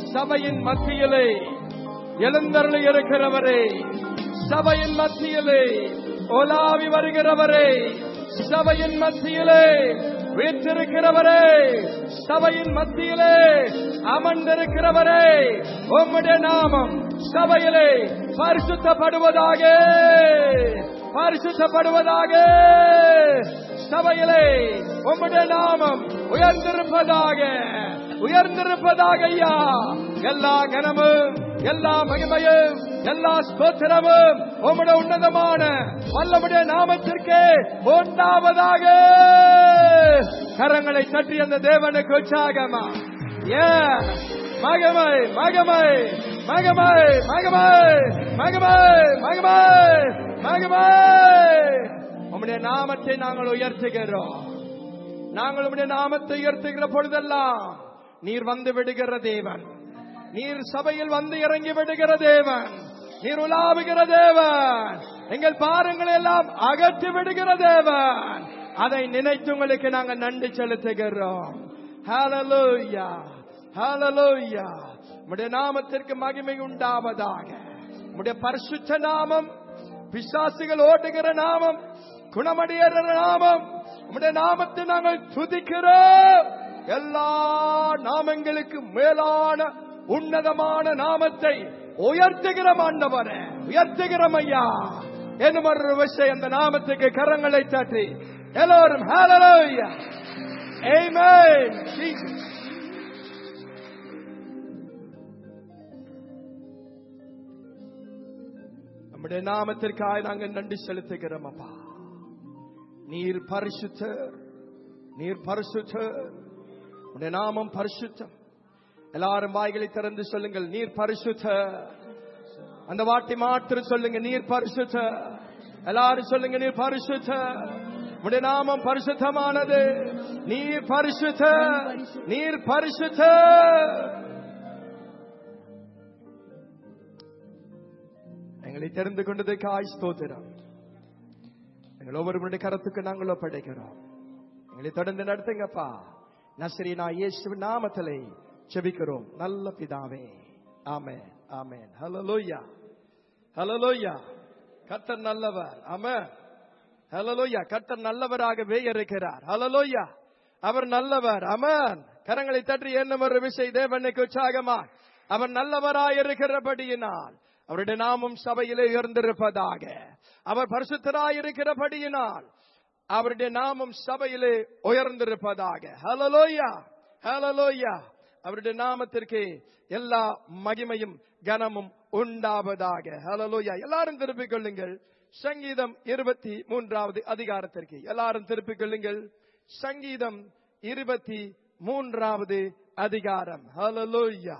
சபையின் மத்தியிலே எழுந்தருளி இருக்கிறவரே சபையின் மத்தியிலே ஓலாவி வருகிறவரே சபையின் மத்தியிலே வீற்றிருக்கிறவரே சபையின் மத்தியிலே அமர்ந்திருக்கிறவரே உம்முடைய நாமம் சபையிலே பரிசுத்தப்படுவதாக பரிசுத்தப்படுவதாக சபையிலே உம்முடைய நாமம் உயர்ந்திருப்பதாக உயர்ந்திருப்பதாக ஐயா எல்லா கனமும் எல்லா மகிமையும் எல்லா ஸ்தோத்திரமும் உம்முடைய உன்னதமான வல்லமுடைய நாமத்திற்கே உண்டாவதாக கரங்களை தட்டி அந்த தேவனுக்கு உற்சாகமா ஏ மகமை மகமை மகமை மகமை மகமை மகமை மகமை உம்முடைய நாமத்தை நாங்கள் உயர்த்துகிறோம் நாங்கள் உம்முடைய நாமத்தை உயர்த்துகிற பொழுதெல்லாம் நீர் வந்து விடுகிற தேவன் நீர் சபையில் வந்து இறங்கி விடுகிற தேவன் நீர் உலாவுகிற தேவன் எங்கள் பாரங்களை எல்லாம் அகற்றி விடுகிற தேவன் அதை நினைத்து உங்களுக்கு நாங்கள் நன்றி செலுத்துகிறோம் ஹalleluya ஹalleluya உம்முடைய நாமத்திற்கு மகிமை உண்டாவதாக உம்முடைய பரிசுத்த நாமம் பிசாசுகள் ஓட்டுகிற நாமம் குணமடைகிற நாமம் உம்முடைய நாமத்தை நாங்கள் துதிக்கிறோம் எல்லா நாமங்களுக்கு மேலான உன்னதமான நாமத்தை உயர்த்துகிற ஆண்டவரே உயர்த்துகிறோம் ஐயா என்னும் ஒரு விஷயம் அந்த நாமத்துக்கு கரங்களை தட்டி எல்லோரும் ஹalleluya amen Jesus நம்முடைய நாமத்திற்காக நாங்கள் நன்றி செலுத்துகிறோம் அப்பா நீர் பரிசுத்தர் நீர் பரிசுத்தர் உடைய நாமம் பரிசுத்தம் எல்லாரும் வாய்களை திறந்து சொல்லுங்கள் நீர் பரிசுத்த அந்த வார்த்தை மாத்திரம் சொல்லுங்க நீர் பரிசுத்த எல்லாரும் சொல்லுங்க நீர் பரிசுத்த உடைய நாமம் பரிசுத்தமானது நீர் பரிசுத்த நீர் பரிசுத்த எங்களை தெரிந்து கொண்டதுக்காய் ஸ்தோத்திரம் எங்கள் ஒவ்வொருவருடைய கரத்துக்கு நாங்கள் ஒப்படைக்கிறோம் எங்களை தொடர்ந்து நடத்துங்கப்பா நசரீனா இயேசு நாமத்திலே செபிக்கிறோம் நல்ல பிதாவே ஆமென் ஆமென் ஹalleluya ஹalleluya கர்த்தர் நல்லவர் ஆமென் ஹalleluya கர்த்தர் நல்லவராகவே இருக்கிறார் ஹalleluya அவர் நல்லவர் ஆமென் கரங்களை தட்டி என்ன ஒரு விஷயம் தேவனுக்கு உற்சாகமா அவர் நல்லவராய் இருக்கிறபடியினால் அவருடைய நாமம் சபையிலே உயர்ந்திருப்பதாக அவர் பரிசுத்தராய் இருக்கிறபடியினால் அவருடைய நாமம் சபையிலே உயர்ந்திருப்பதாக ஹalleluya ஹalleluya அவருடைய நாமத்திற்கு எல்லா மகிமையும் கனமும் உண்டாவதாக ஹalleluya எல்லாரும் திருப்பிக் கொள்ளுங்கள் சங்கீதம் இருபத்தி மூன்றாவது அதிகாரத்திற்கு எல்லாரும் திருப்பிக் கொள்ளுங்கள் சங்கீதம் இருபத்தி மூன்றாவது அதிகாரம் ஹalleluya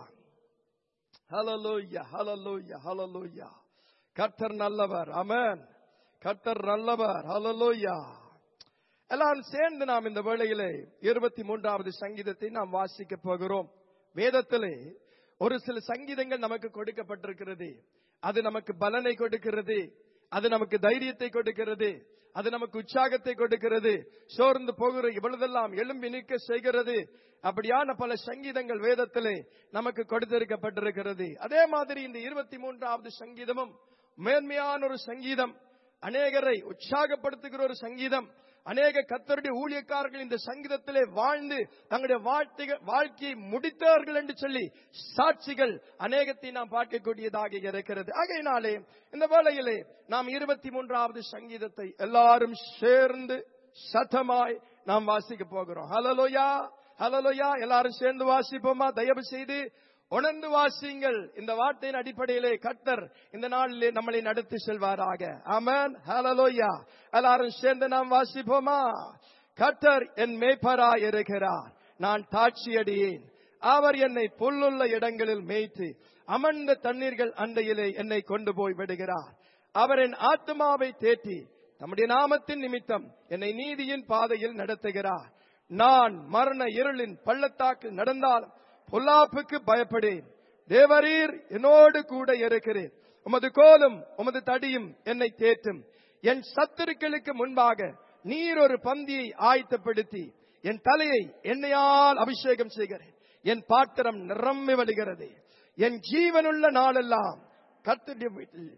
ஹalleluya ஹalleluya ஹalleluya கர்த்தர் நல்லவர் ஆமென் கர்த்தர் நல்லவர் ஹalleluya எல்லாரும் சேர்ந்து நாம் இந்த வேளையிலே இருபத்தி மூன்றாவது சங்கீதத்தை நாம் வாசிக்க போகிறோம் வேதத்திலே ஒரு சில சங்கீதங்கள் நமக்கு கொடுக்கப்பட்டிருக்கிறது அது நமக்கு பலனை கொடுக்கிறது அது நமக்கு தைரியத்தை கொடுக்கிறது அது நமக்கு உற்சாகத்தை கொடுக்கிறது சோர்ந்து போகிற இவ்வளதெல்லாம் எழும்பி நிற்க செய்கிறது அப்படியான பல சங்கீதங்கள் வேதத்திலே நமக்கு கொடுத்திருக்கப்பட்டிருக்கிறது அதே மாதிரி இந்த இருபத்தி மூன்றாவது சங்கீதமும் மேன்மையான ஒரு சங்கீதம் அநேகரை உற்சாகப்படுத்துகிற ஒரு சங்கீதம் அநேக கத்தருடைய ஊழியக்காரர்கள் இந்த சங்கீதத்திலே வாழ்ந்து தங்களுடைய வாழ்க்கைகள் வாழ்க்கையை முடித்தார்கள் என்று சொல்லி சாட்சிகள் அநேகத்தை நாம் பார்க்கக்கூடியதாக இருக்கிறது ஆகையினாலே இந்த வேளையிலே நாம் இருபத்தி மூன்றாவது சங்கீதத்தை எல்லாரும் சேர்ந்து சத்தமாய் நாம் வாசிக்க போகிறோம் ஹலலோயா ஹலலோயா எல்லாரும் சேர்ந்து வாசிப்போமா தயவு செய்து உணர்ந்து வாசியுங்கள் இந்த வார்த்தையின் அடிப்படையிலே கர்த்தர் இந்த நாளிலே நம்மளை நடத்தி செல்வாராக ஆமென் ஹalleluya எல்லாரும் சேர்ந்து நாம் வாசிப்போமா கர்த்தர் என் மேய்ப்பராய் இருக்கிறார் நான் தாட்சியடியேன் அவர் என்னை புல்லுள்ள இடங்களில் மேய்த்து அமர்ந்த தண்ணீர்கள் அண்டையிலே என்னை கொண்டு போய் விடுகிறார் அவர் என் ஆத்மாவை தேற்றி தம்முடைய நாமத்தின் நிமித்தம் என்னை நீதியின் பாதையில் நடத்துகிறார் நான் மரண இருளின் பள்ளத்தாக்கில் நடந்தாலும் பொல்லாப்புக்கு பயப்படேன் தேவரீர் என்னோடு கூட இருக்கிறேன் உமது கோலும் உமது தடியும் என்னை தேற்றும் என் சத்துருக்களுக்கு முன்பாக நீர் ஒரு பந்தியை ஆயத்தப்படுத்தி என் தலையை எண்ணெயால் அபிஷேகம் செய்கிறேன் என் பாத்திரம் நிரம்பி வழிகிறது என் ஜீவனுள்ள நாளெல்லாம் கர்த்தருடைய வீட்டில்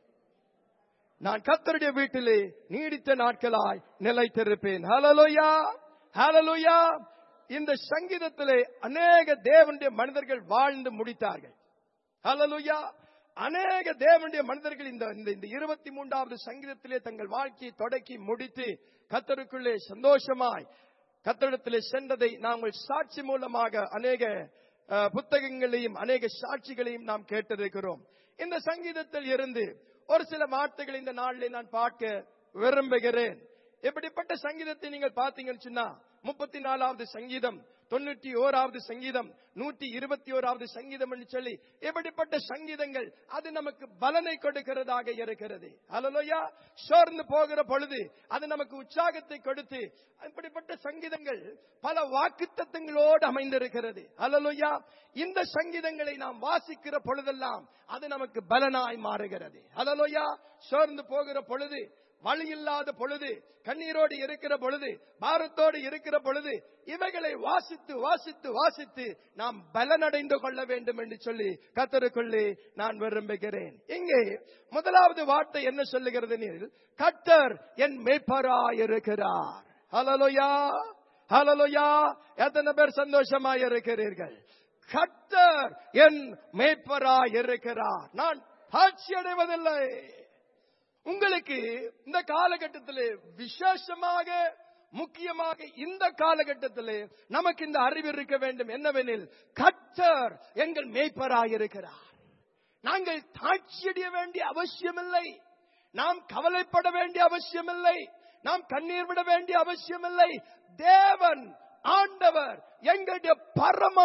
நான் கர்த்தருடைய வீட்டிலே நீடித்த நாட்களாய் நிலைத்திருப்பேன் ஹalleluya ஹalleluya இந்த சங்கீதத்திலே அநேக தேவனுடைய மனிதர்கள் வாழ்ந்து முடித்தார்கள் ஹalleluya அநேக தேவனுடைய மனிதர்கள் இந்த இந்த- இந்த இருபத்தி மூன்றாவது சங்கீதத்திலே தங்கள் வாழ்க்கையை தொடக்கி முடித்து கத்தருக்குள்ளே சந்தோஷமாய் கத்தரிடத்திலே சென்றதை நாங்கள் சாட்சி மூலமாக அநேக அஹ், புத்தகங்களையும் அநேக சாட்சிகளையும் நாம் கேட்டிருக்கிறோம் இந்த சங்கீதத்தில் இருந்து ஒரு சில வார்த்தைகள் இந்த நாளிலே நான் பார்க்க விரும்புகிறேன் இப்படிப்பட்ட சங்கீதத்தை நீங்கள் பார்த்தீங்கன்னு சொன்னா முப்பத்தி நாலாவது சங்கீதம் தொண்ணூற்றி ஓராவது சங்கீதம் நூற்றி இருபத்தி ஓராவது சங்கீதம் என்று சொல்லி இப்படிப்பட்ட சங்கீதங்கள் அது நமக்கு பலனை கொடுக்கிறதாக இருக்கிறது அலலோயா சோர்ந்து போகிற பொழுது அது நமக்கு உற்சாகத்தை கொடுத்து இப்படிப்பட்ட சங்கீதங்கள் பல வாக்குத்தத்தங்களோடு அமைந்திருக்கிறது அலலோயா இந்த சங்கீதங்களை நாம் வாசிக்கிற பொழுதெல்லாம் அது நமக்கு பலனாய் மாறுகிறது அலலோயா சோர்ந்து போகிற பொழுது வழி இல்லாத பொழுது கண்ணீரோடு இருக்கிற பொழுது பாரத்தோடு இருக்கிற பொழுது இவைகளை வாசித்து வாசித்து வாசித்து நாம் பலனடைந்து கொள்ள வேண்டும் என்று சொல்லி கத்தருக்குள்ளே நான் விரும்புகிறேன் இங்கே முதலாவது வார்த்தை என்ன சொல்லுகிறது எனில், கர்த்தர் என் மேய்ப்பராய் இருக்கிறார் ஹலலோயா ஹலலோயா எத்தனை பேர் சந்தோஷமாய் இருக்கிறீர்கள் கர்த்தர் என் மேய்ப்பராய் இருக்கிறார் நான் தாட்சி அடைவதில்லை உங்களுக்கு இந்த காலகட்டத்திலே விசேஷமாக முக்கியமாக இந்த காலகட்டத்திலே நமக்கு இந்த அறிவு இருக்க வேண்டும் என்னவெனில் கர்த்தர் எங்கள் மேய்ப்பராயிருக்கிறார் நாங்கள் தாட்சியடைய வேண்டிய அவசியமில்லை நாம் கவலைப்பட வேண்டிய அவசியமில்லை நாம் கண்ணீர் விட வேண்டிய அவசியமில்லை தேவன் ஆண்டவர் எங்களுடைய பரம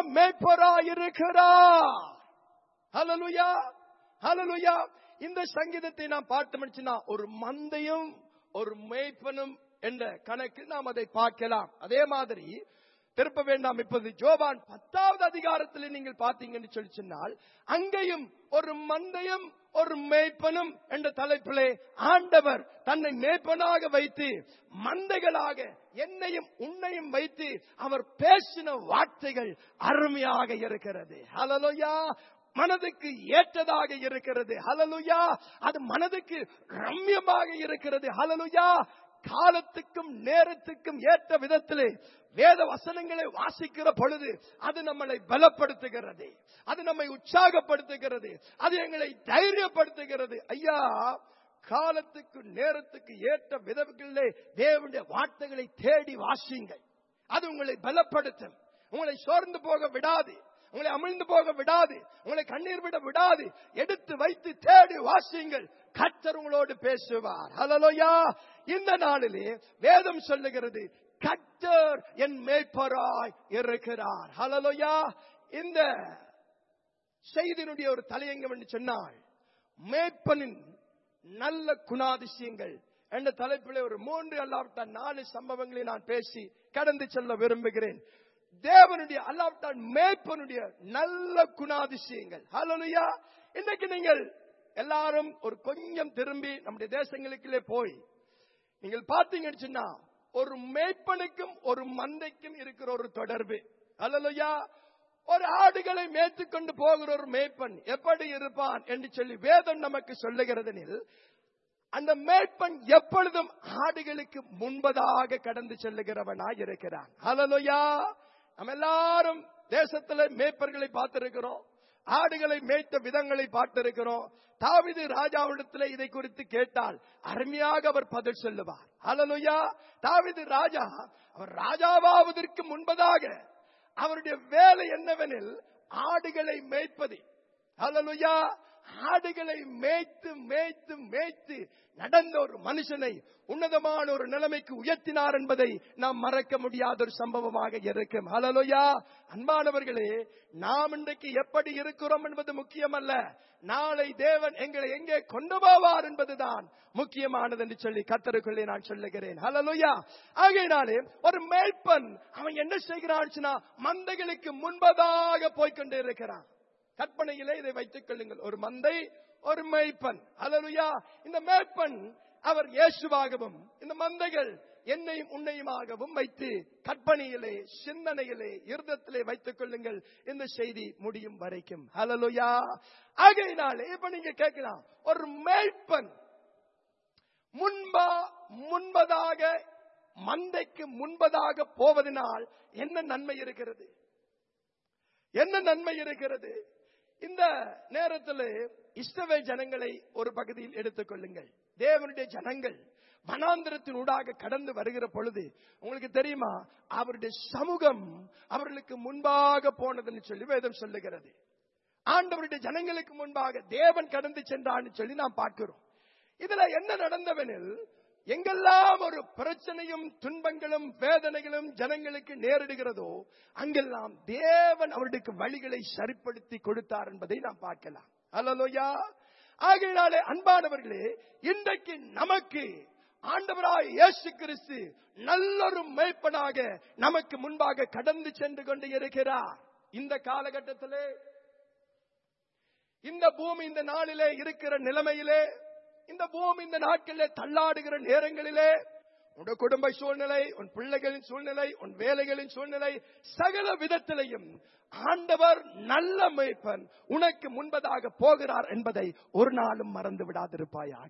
மேய்ப்பராயிருக்கிறார் ஹalleluya ஹalleluya இந்த சங்கீதத்தை நாம் பார்த்து முடிச்சுனா ஒரு மந்தையும் ஒரு மேய்ப்பனும் என்ற கணக்கு நாம் அதை பார்க்கலாம் அதே மாதிரி திருப்ப வேண்டாம் இப்போது ஜோபான் பத்தாவது அதிகாரத்தில் நீங்கள் பார்த்தீங்கன்னு சொல்லி சொன்னால் அங்கேயும் ஒரு மந்தையும் ஒரு மேய்ப்பனும் என்ற தலைப்பிலே ஆண்டவர் தன்னை மேய்ப்பனாக வைத்து மந்தைகளாக என்னையும் உன்னையும் வைத்து அவர் பேசின வார்த்தைகள் அருமையாக இருக்கிறது ஹalleluya மனதுக்கு ஏற்றதாக இருக்கிறது ஹலலுயா அது மனதுக்கு ரம்யமாக இருக்கிறது ஹலலுயா காலத்துக்கும் நேரத்துக்கும் ஏற்ற விதத்திலே வேத வசனங்களை வாசிக்கிற பொழுது அது நம்மளை பலப்படுத்துகிறது அது நம்மை உற்சாகப்படுத்துகிறது அது எங்களை தைரியப்படுத்துகிறது ஐயா காலத்துக்கு நேரத்துக்கு ஏற்ற விதங்களிலே தேவனுடைய வார்த்தைகளை தேடி வாசியுங்கள் அது உங்களை பலப்படுத்தும் உங்களை சோர்ந்து போக விடாது உங்களை அமிழ்ந்து போக விடாது உங்களை கண்ணீர் விட விடாது எடுத்து வைத்து தேடி வாசியுங்கள் கர்த்தர் உங்களோடு பேசுவார் ஹலலோயா இந்த நாளிலே வேதம் சொல்லுகிறது கர்த்தர் என் மேய்ப்பராய் இருக்கிறார் ஹலலோயா இந்த செய்தியினுடைய ஒரு தலையங்கம் என்று சொன்னால் மேய்ப்பனின் நல்ல குணாதிசயங்கள் என்ற தலைப்பிலே ஒரு மூன்று அல்லாவிட்டால் நாலு சம்பவங்களை நான் பேசி கடந்து செல்ல விரும்புகிறேன் தேவனுடைய அல்லாவிட்டால் மேய்ப்பனுடைய நல்ல குணாதிசயங்கள் ஹalleluya இன்னைக்கு நீங்கள் எல்லாரும் ஒரு கொஞ்சம் திரும்பி நம்முடைய தேசங்களுக்குள்ளே போய் நீங்கள் பார்த்தீங்கன்னு சொன்னா ஒரு மேய்ப்பனுக்கும் ஒரு மந்தைக்கும் இருக்கிற ஒரு தொடர்பு ஹalleluya ஒரு ஆடுகளை மேய்த்துக்கொண்டு போகிற ஒரு மேய்ப்பன் எப்படி இருப்பான் என்று சொல்லி வேதம் நமக்கு சொல்லுகிறதெனில் அந்த மேய்ப்பன் எப்பொழுதும் ஆடுகளுக்கு முன்பதாக கடந்து செல்லுகிறவனாய் இருக்கிறான் ஹalleluya நம்ம எல்லாரும் தேசத்துல மேய்ப்பர்களை பார்த்திருக்கிறோம் ஆடுகளை மேய்த்த விதங்களை பார்த்திருக்கிறோம் தாவிது ராஜாவிடத்தில் இதை குறித்து கேட்டால் அருமையாக அவர் பதில் சொல்லுவார் ஹalleluya தாவிது ராஜா அவர் ராஜாவாவதற்கு முன்பதாக அவருடைய வேலை என்னவெனில் ஆடுகளை மேய்ப்பது ஹalleluya ஆடுகளை மேய்த்து மேய்த்து மேய்த்து நடந்த ஒரு மனுஷனை உன்னதமான ஒரு நிலைமைக்கு உயர்த்தினார் என்பதை நாம் மறக்க முடியாத ஒரு சம்பவமாக இருக்கும் ஹalleluya அன்பானவர்களே நாம் இன்றைக்கு எப்படி இருக்கிறோம் என்பது முக்கியமல்ல நாளை தேவன் எங்களை எங்கே கொண்டு போவார் என்பதுதான் முக்கியமானது என்று சொல்லி கத்தருக்குள்ளே நான் சொல்லுகிறேன் ஹalleluya ஆகையினாலே ஒரு மேய்ப்பன் அவன் என்ன செய்கிறான் சொன்னா, மந்தைகளுக்கு முன்பதாக போய்க்கொண்டே இருக்கிறான் கற்பனையிலே இதை வைத்துக் கொள்ளுங்கள் ஒரு மந்தை ஒரு மேய்ப்பன் ஹalleluya இந்த மேய்ப்பன் அவர் இயேசுவாகவும் இந்த மந்தைகள் என்னையும் உன்னையுமாகவும் வைத்து கற்பனையிலே சிந்தனையிலே இருதத்திலே வைத்துக் கொள்ளுங்கள் இந்த செய்தி முடியும் வரைக்கும் ஹalleluya ஆகையினாலே இப்ப நீங்க கேட்கலாம் ஒரு மேய்ப்பன் முன்பா முன்பதாக மந்தைக்கு முன்பதாக போவதனால் என்ன நன்மை இருக்கிறது என்ன நன்மை இருக்கிறது இந்த நேரத்தில் இஸ்ரவேல் ஜனங்களை ஒரு பகுதியில் எடுத்துக் கொள்ளுங்கள் தேவனுடைய ஜனங்கள் மனாந்திரத்தின் ஊடாக கடந்து வருகிற பொழுது உங்களுக்கு தெரியுமா அவருடைய சமூகம் அவர்களுக்கு முன்பாக போனதுன்னு சொல்லி வேதம் சொல்லுகிறது ஆண்டவருடைய ஜனங்களுக்கு முன்பாக தேவன் கடந்து சென்றான்னு சொல்லி நாம் பார்க்கிறோம் இதுல என்ன நடந்தவெனில் எங்கெல்லாம் ஒரு பிரச்சனையும் துன்பங்களும் வேதனைகளும் ஜனங்களுக்கு நேரிடுகிறதோ அங்கெல்லாம் தேவன் அவர்களுக்கு வழிகளை சரிப்படுத்தி கொடுத்தார் என்பதை நாம் பார்க்கலாம் அல்லலோயா ஆகையினாலே அன்பானவர்களே இன்றைக்கு நமக்கு ஆண்டவராய் இயேசு கிறிஸ்து நல்லொரு மேய்ப்பனாக நமக்கு முன்பாக கடந்து சென்று கொண்டு இருக்கிறார் இந்த காலகட்டத்திலே இந்த பூமி இந்த நாளிலே இருக்கிற நிலைமையிலே இந்த பூமி இந்த நாட்களிலே தள்ளாடுகிற நேரங்களிலே உன் குடும்ப சூழ்நிலை உன் பிள்ளைகளின் சூழ்நிலை உன் வேலைகளின் சூழ்நிலை சகல விதத்திலையும் ஆண்டவர் நல்ல மேய்ப்பன் உனக்கு முன்பதாக போகிறார் என்பதை ஒரு நாளும் மறந்து விடாதிருப்பாயாக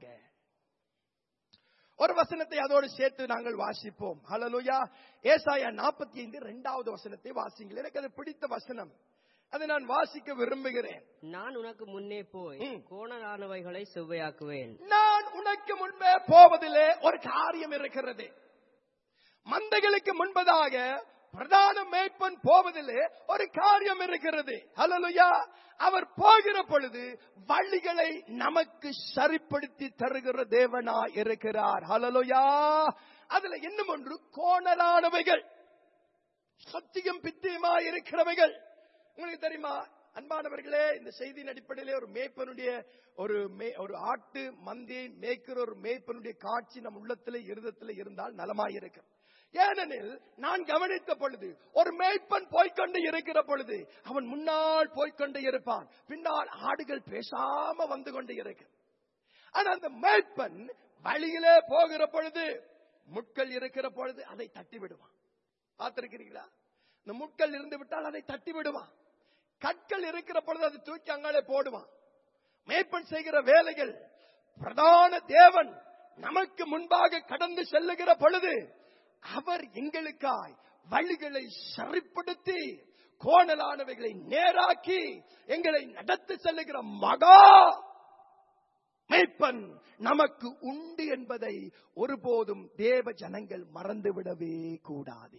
ஒரு வசனத்தை அதோடு சேர்த்து நாங்கள் வாசிப்போம் ஹalleluya ஏசாயா 45 இரண்டாவது வசனத்தை வாசிங்கள் எனக்கு அது பிடித்த வசனம் அதை நான் வாசிக்க விரும்புகிறேன் நான் உனக்கு முன்னே போய் ம். கோணலானவைகளை செவ்வையாக்குவேன் நான் உனக்கு முன்பே போவதிலே ஒரு காரியம் இருக்கிறது மந்தைகளுக்கு முன்பதாக பிரதான மேய்ப்பன் போவதிலே ஒரு காரியம் இருக்கிறது ஹalleluya அவர் போகிற பொழுது வழிகளை நமக்கு சரிப்படுத்தி தருகிற தேவனா இருக்கிறார் ஹalleluya அதுல இன்னும் ஒன்று கோணலானவைகள் சத்தியம் பித்தியமா இருக்கிறவைகள் உங்களுக்கு தெரியுமா அன்பானவர்களே இந்த செய்தியின் அடிப்படையிலே ஒரு மேய்ப்பனுடைய ஒரு மே- ஒரு ஆட்டு மந்தியை மேய்க்கிற ஒரு மேய்ப்பனுடைய காட்சி நம் உள்ளத்திலே இருதத்திலே இருந்தால் நலமாயிருக்கும் ஏனெனில் நான் கவனித்த பொழுது ஒரு மேய்ப்பன் போய்க்கொண்டு இருக்கிற பொழுது அவன் முன்னால் போய்க்கொண்டு இருப்பான் பின்னால் ஆடுகள் பேசாம வந்து கொண்டு இருக்கும் ஆனா அந்த மேய்ப்பன் வழியிலே போகிற பொழுது முட்கள் இருக்கிற பொழுது அதை தட்டி விடுவான் பார்த்திருக்கிறீங்களா இந்த முட்கள் இருந்து விட்டால் அதை தட்டி விடுவான் கற்கள் இருக்கிற பொழுது அதை தூக்கி அங்காலே போடுவான் மேய்ப்பன் செய்கிற வேலைகள் பிரதான தேவன் நமக்கு முன்பாக கடந்து செல்லுகிற பொழுது அவர் எங்களுக்காய் வழிகளை சரிப்படுத்தி கோணலானவைகளை நேராக்கி எங்களை நடத்தி செல்லுகிற மகா மேய்ப்பன் நமக்கு உண்டு என்பதை ஒருபோதும் தேவ ஜனங்கள் மறந்துவிடவே கூடாது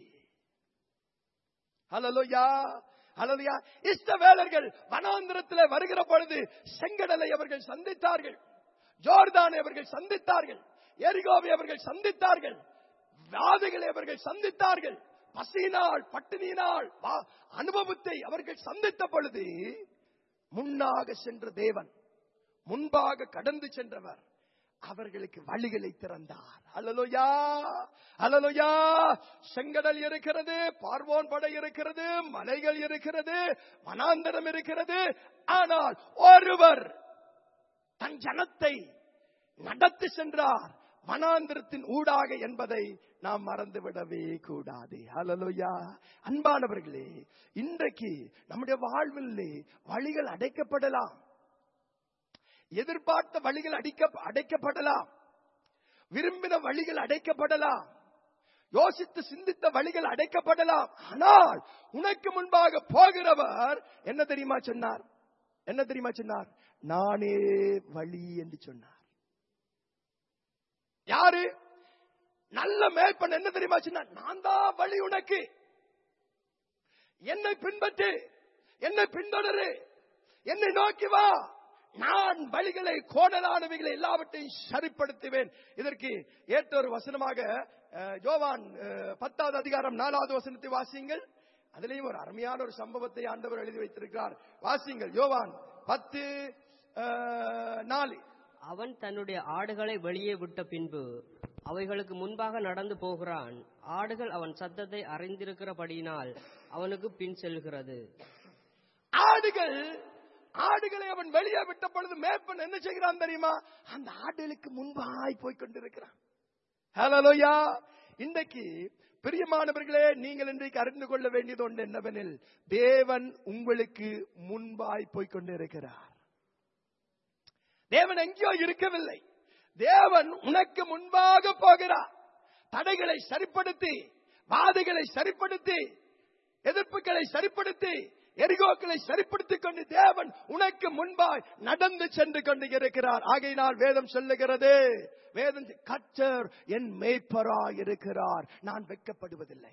ஹலலோயா ஹலலோயா இஸ்ரவேலர்கள் வனாந்திரத்தில் வருகிற பொழுது செங்கடலை அவர்கள் சந்தித்தார்கள் ஜோர்தானை அவர்கள் சந்தித்தார்கள் எரிகோவை அவர்கள் சந்தித்தார்கள் வாதைகளை அவர்கள் சந்தித்தார்கள் பசியினால் பட்டினியினால் வா- அனுபவத்தை அவர்கள் சந்தித்த பொழுது முன்னாக சென்ற தேவன் முன்பாக கடந்து சென்றவர் அவர்களுக்கு வழிகளை திறந்தார் அல்லலோயா அல்லலோயா செங்கடல் இருக்கிறது பார்வோன் படை இருக்கிறது மலைகள் இருக்கிறது வனாந்தரம் இருக்கிறது ஆனால் ஒருவர் தன் ஜனத்தை நடத்தி சென்றார் வனாந்திரத்தின் ஊடாக என்பதை நாம் மறந்துவிடவே கூடாது ஹalleluya அன்பானவர்களே இன்றைக்கு நம்முடைய வாழ்விலே வழிகள் அடைக்கப்படலாம் எதிர்பார்த்த வழிகள் அடிக்க அடைக்கப்படலாம் விரும்பின வழிகள் அடைக்கப்படலாம் யோசித்து சிந்தித்த வழிகள் அடைக்கப்படலாம் ஆனால் உனக்கு முன்பாக போகிறவர் என்ன தெரியுமா சொன்னார் என்ன தெரியுமா சொன்னார் நானே வழி என்று சொன்னார் யாரு நல்ல மேய்ப்பன் என்ன தெரியுமா சொன்னார் நான் தான் வழி உனக்கு என்னை பின்பற்று என்னை பின்தொடரு என்னை நோக்கி வா நான் வழிகளை கோணலானவைகளை எல்லாவற்றையும் சரிப்படுத்துவேன் இதற்கு ஏற்ற ஒரு வசனமாக அஹ், யோவான் அஹ், பத்தாவது அதிகாரம் நாலாவது வசனத்தை வாசியுங்கள் அதிலேயும் ஒரு அருமையான ஒரு சம்பவத்தை ஆண்டவர் எழுதி வைத்திருக்கிறார் வாசியுங்கள் யோவான் பத்து அஹ், நாலு அவன் தன்னுடைய ஆடுகளை வெளியே விட்ட பின்பு அவைகளுக்கு முன்பாக நடந்து போகிறான் ஆடுகள் அவன் சத்தத்தை அறிந்திருக்கிறபடியினால் அவனுக்கு பின் செல்கிறது ஆடுகள் ஆடுகளை அவன் வெளியே விட்ட பொழுது மேப்பன் என்ன செய்கிறான் தெரியுமா அந்த ஆடுகளுக்கு முன்பாய் போய் கொண்டிருக்கிறான் ஹalleluya இன்றைக்கு பிரியமானவர்களே நீங்கள் இன்றைக்கு அறிந்து கொள்ள வேண்டியது ஒன்று என்னவெனில் தேவன் உங்களுக்கு முன்பாய் போய்க் கொண்டிருக்கிறார் தேவன் எங்கேயோ இருக்கவில்லை தேவன் உனக்கு முன்பாக போகிறார் தடைகளை சரிப்படுத்தி வாதைகளை சரிப்படுத்தி எதிர்ப்புகளை சரிப்படுத்தி எரிகோக்களை சரிப்படுத்திக் கொண்டு தேவன் உனக்கு முன்பாய் நடந்து சென்று கொண்டு இருக்கிறார் ஆகையினால் வேதம் சொல்லுகிறது வேதம் கச்சர் என் மேய்ப்பராய் இருக்கிறார் நான் வெட்கப்படுவதில்லை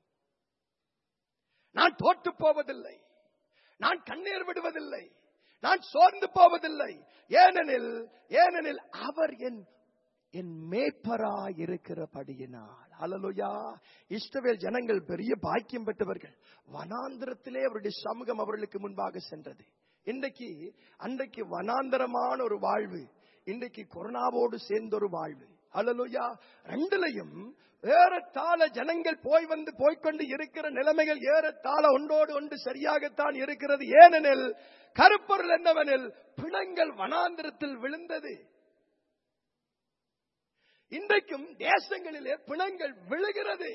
நான் தோற்று போவதில்லை நான் கண்ணீர் விடுவதில்லை நான் சோர்ந்து போவதில்லை ஏனெனில் ஏனெனில் அவர் என் என் மேய்ப்பராய் இருக்கிறபடியினால் அலலுயா இஸ்ரவேல் ஜனங்கள் பெரிய பாக்கியம் பெற்றவர்கள் வனாந்திரத்திலே அவருடைய சமூகம் அவர்களுக்கு முன்பாக சென்றது இன்றைக்கு அன்றைக்கு வனாந்தரமான ஒரு வாழ்வு இன்றைக்கு கொரோனாவோடு சேர்ந்த ஒரு வாழ்வு அலலுயா ரெண்டுலையும் ஏறத்தாழ ஜனங்கள் போய் வந்து போய்க்கொண்டு இருக்கிற நிலைமைகள் ஏறத்தாழ ஒன்றோடு ஒன்று சரியாகத்தான் இருக்கிறது ஏனெனில் கருப்பொருள் என்னவெனில் பிணங்கள் வனாந்திரத்தில் விழுந்தது இன்றைக்கும் தேசங்களிலே பிணங்கள் விழுகிறது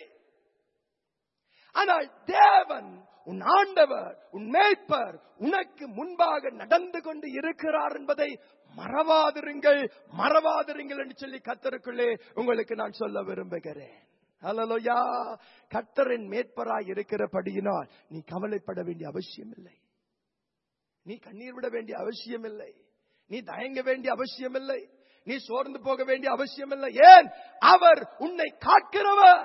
ஆனால் தேவன் உன் ஆண்டவர் உன் மேய்ப்பர் உனக்கு முன்பாக நடந்து கொண்டு இருக்கிறார் என்பதை மறவாதிருங்கள் மறவாதிருங்கள் என்று சொல்லி கத்தருக்குள்ளே உங்களுக்கு நான் சொல்ல விரும்புகிறேன் ஹalleluya கத்தரின் மேற்பராய் இருக்கிறபடியினால் நீ கவலைப்பட வேண்டிய அவசியம் இல்லை நீ கண்ணீர் விட வேண்டிய அவசியம் இல்லை நீ தயங்க வேண்டிய அவசியம் இல்லை நீ சோர்ந்து போக வேண்டிய அவசியம் இல்லை ஏன் அவர் உன்னை காக்கிறவர்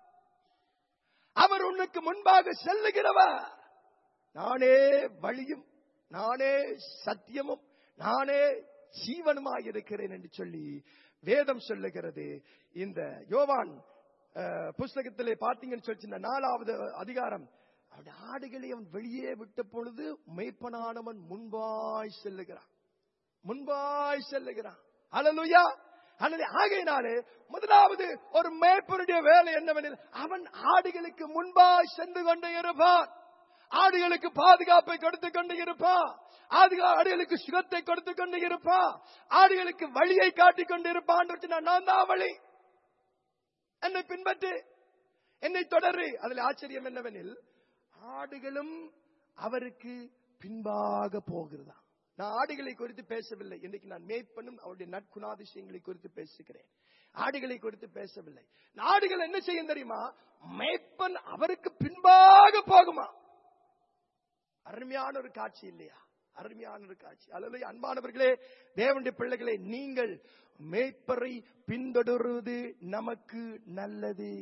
அவர் உனக்கு முன்பாக செல்லுகிறவர் நானே வழியும் நானே சத்தியமும் நானே ஜீவனுமாய் இருக்கிறேன் என்று சொல்லி வேதம் சொல்லுகிறது இந்த யோவான் அஹ், புஸ்தகத்திலே பார்த்தீங்கன்னு சொல்லி இந்த நாலாவது அதிகாரம் அவன் ஆடுகளை அவன் வெளியே விட்ட பொழுது மெய்ப்பனானவன் முன்பாய் செல்லுகிறான் முன்பாய் செல்லுகிறான் அலலுயா அல்லது ஆகையினாலே முதலாவது ஒரு மேய்ப்பனுடைய வேலை என்னவெனில் அவன் ஆடுகளுக்கு முன்பாய் சென்று கொண்டே இருப்பான் ஆடுகளுக்கு பாதுகாப்பை கொடுத்து கொண்டு இருப்பான் ஆடு- ஆடுகளுக்கு சுகத்தை கொடுத்து கொண்டு இருப்பான் ஆடுகளுக்கு வழியை காட்டிக் கொண்டு இருப்பான் நான் தான் வழி என்னை பின்பற்று என்னை தொடரு அதில் ஆச்சரியம் என்னவெனில் ஆடுகளும் அவருக்கு பின்பாக போகிறதா நான் ஆடுகளை குறித்து பேசவில்லை இன்னைக்கு நான் மேய்ப்பனும் அவருடைய நற்குணாதிசயங்களை குறித்து பேசுகிறேன் ஆடுகளை குறித்து பேசவில்லை ஆடுகள் என்ன செய்யும் தெரியுமா மேய்ப்பன் அவருக்கு பின்பாக போகுமா அருமையான ஒரு காட்சி இல்லையா அருமையான ஒரு காட்சி அல்லது அன்பானவர்களே தேவனுடைய பிள்ளைகளே நீங்கள் மேய்ப்பரை பின்தொடருவது நமக்கு நல்லது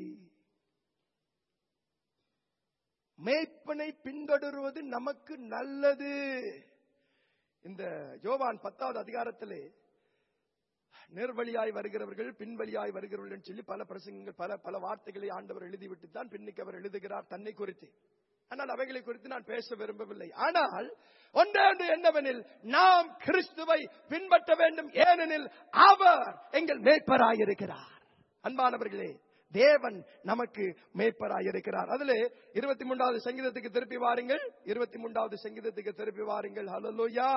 மேய்ப்பனை பின்தொடருவது நமக்கு நல்லது இந்த யோவான் பத்தாவது அதிகாரத்திலே நேர்வழியாய் வருகிறவர்கள் பின்வழியாய் வருகிறவர்கள் என்று சொல்லி பல பிரசங்கங்கள் பல பல வார்த்தைகளை ஆண்டவர் எழுதிவிட்டு தான் பின்னுக்கு அவர் எழுதுகிறார் தன்னை குறித்து ஆனால் அவைகளை குறித்து நான் பேச விரும்பவில்லை ஆனால் ஒன்றே ஒன்று என்னவெனில் நாம் கிறிஸ்துவை பின்பற்ற வேண்டும் ஏனெனில் அவர் எங்கள் மேய்ப்பராயிருக்கிறார் அன்பானவர்களே தேவன் நமக்கு மேய்ப்பராயிருக்கிறார் அதுல இருபத்தி மூன்றாவது சங்கீதத்துக்கு திருப்பி வாருங்கள் இருபத்தி மூன்றாவது சங்கீதத்துக்கு திருப்பி வாருங்கள் ஹalleluya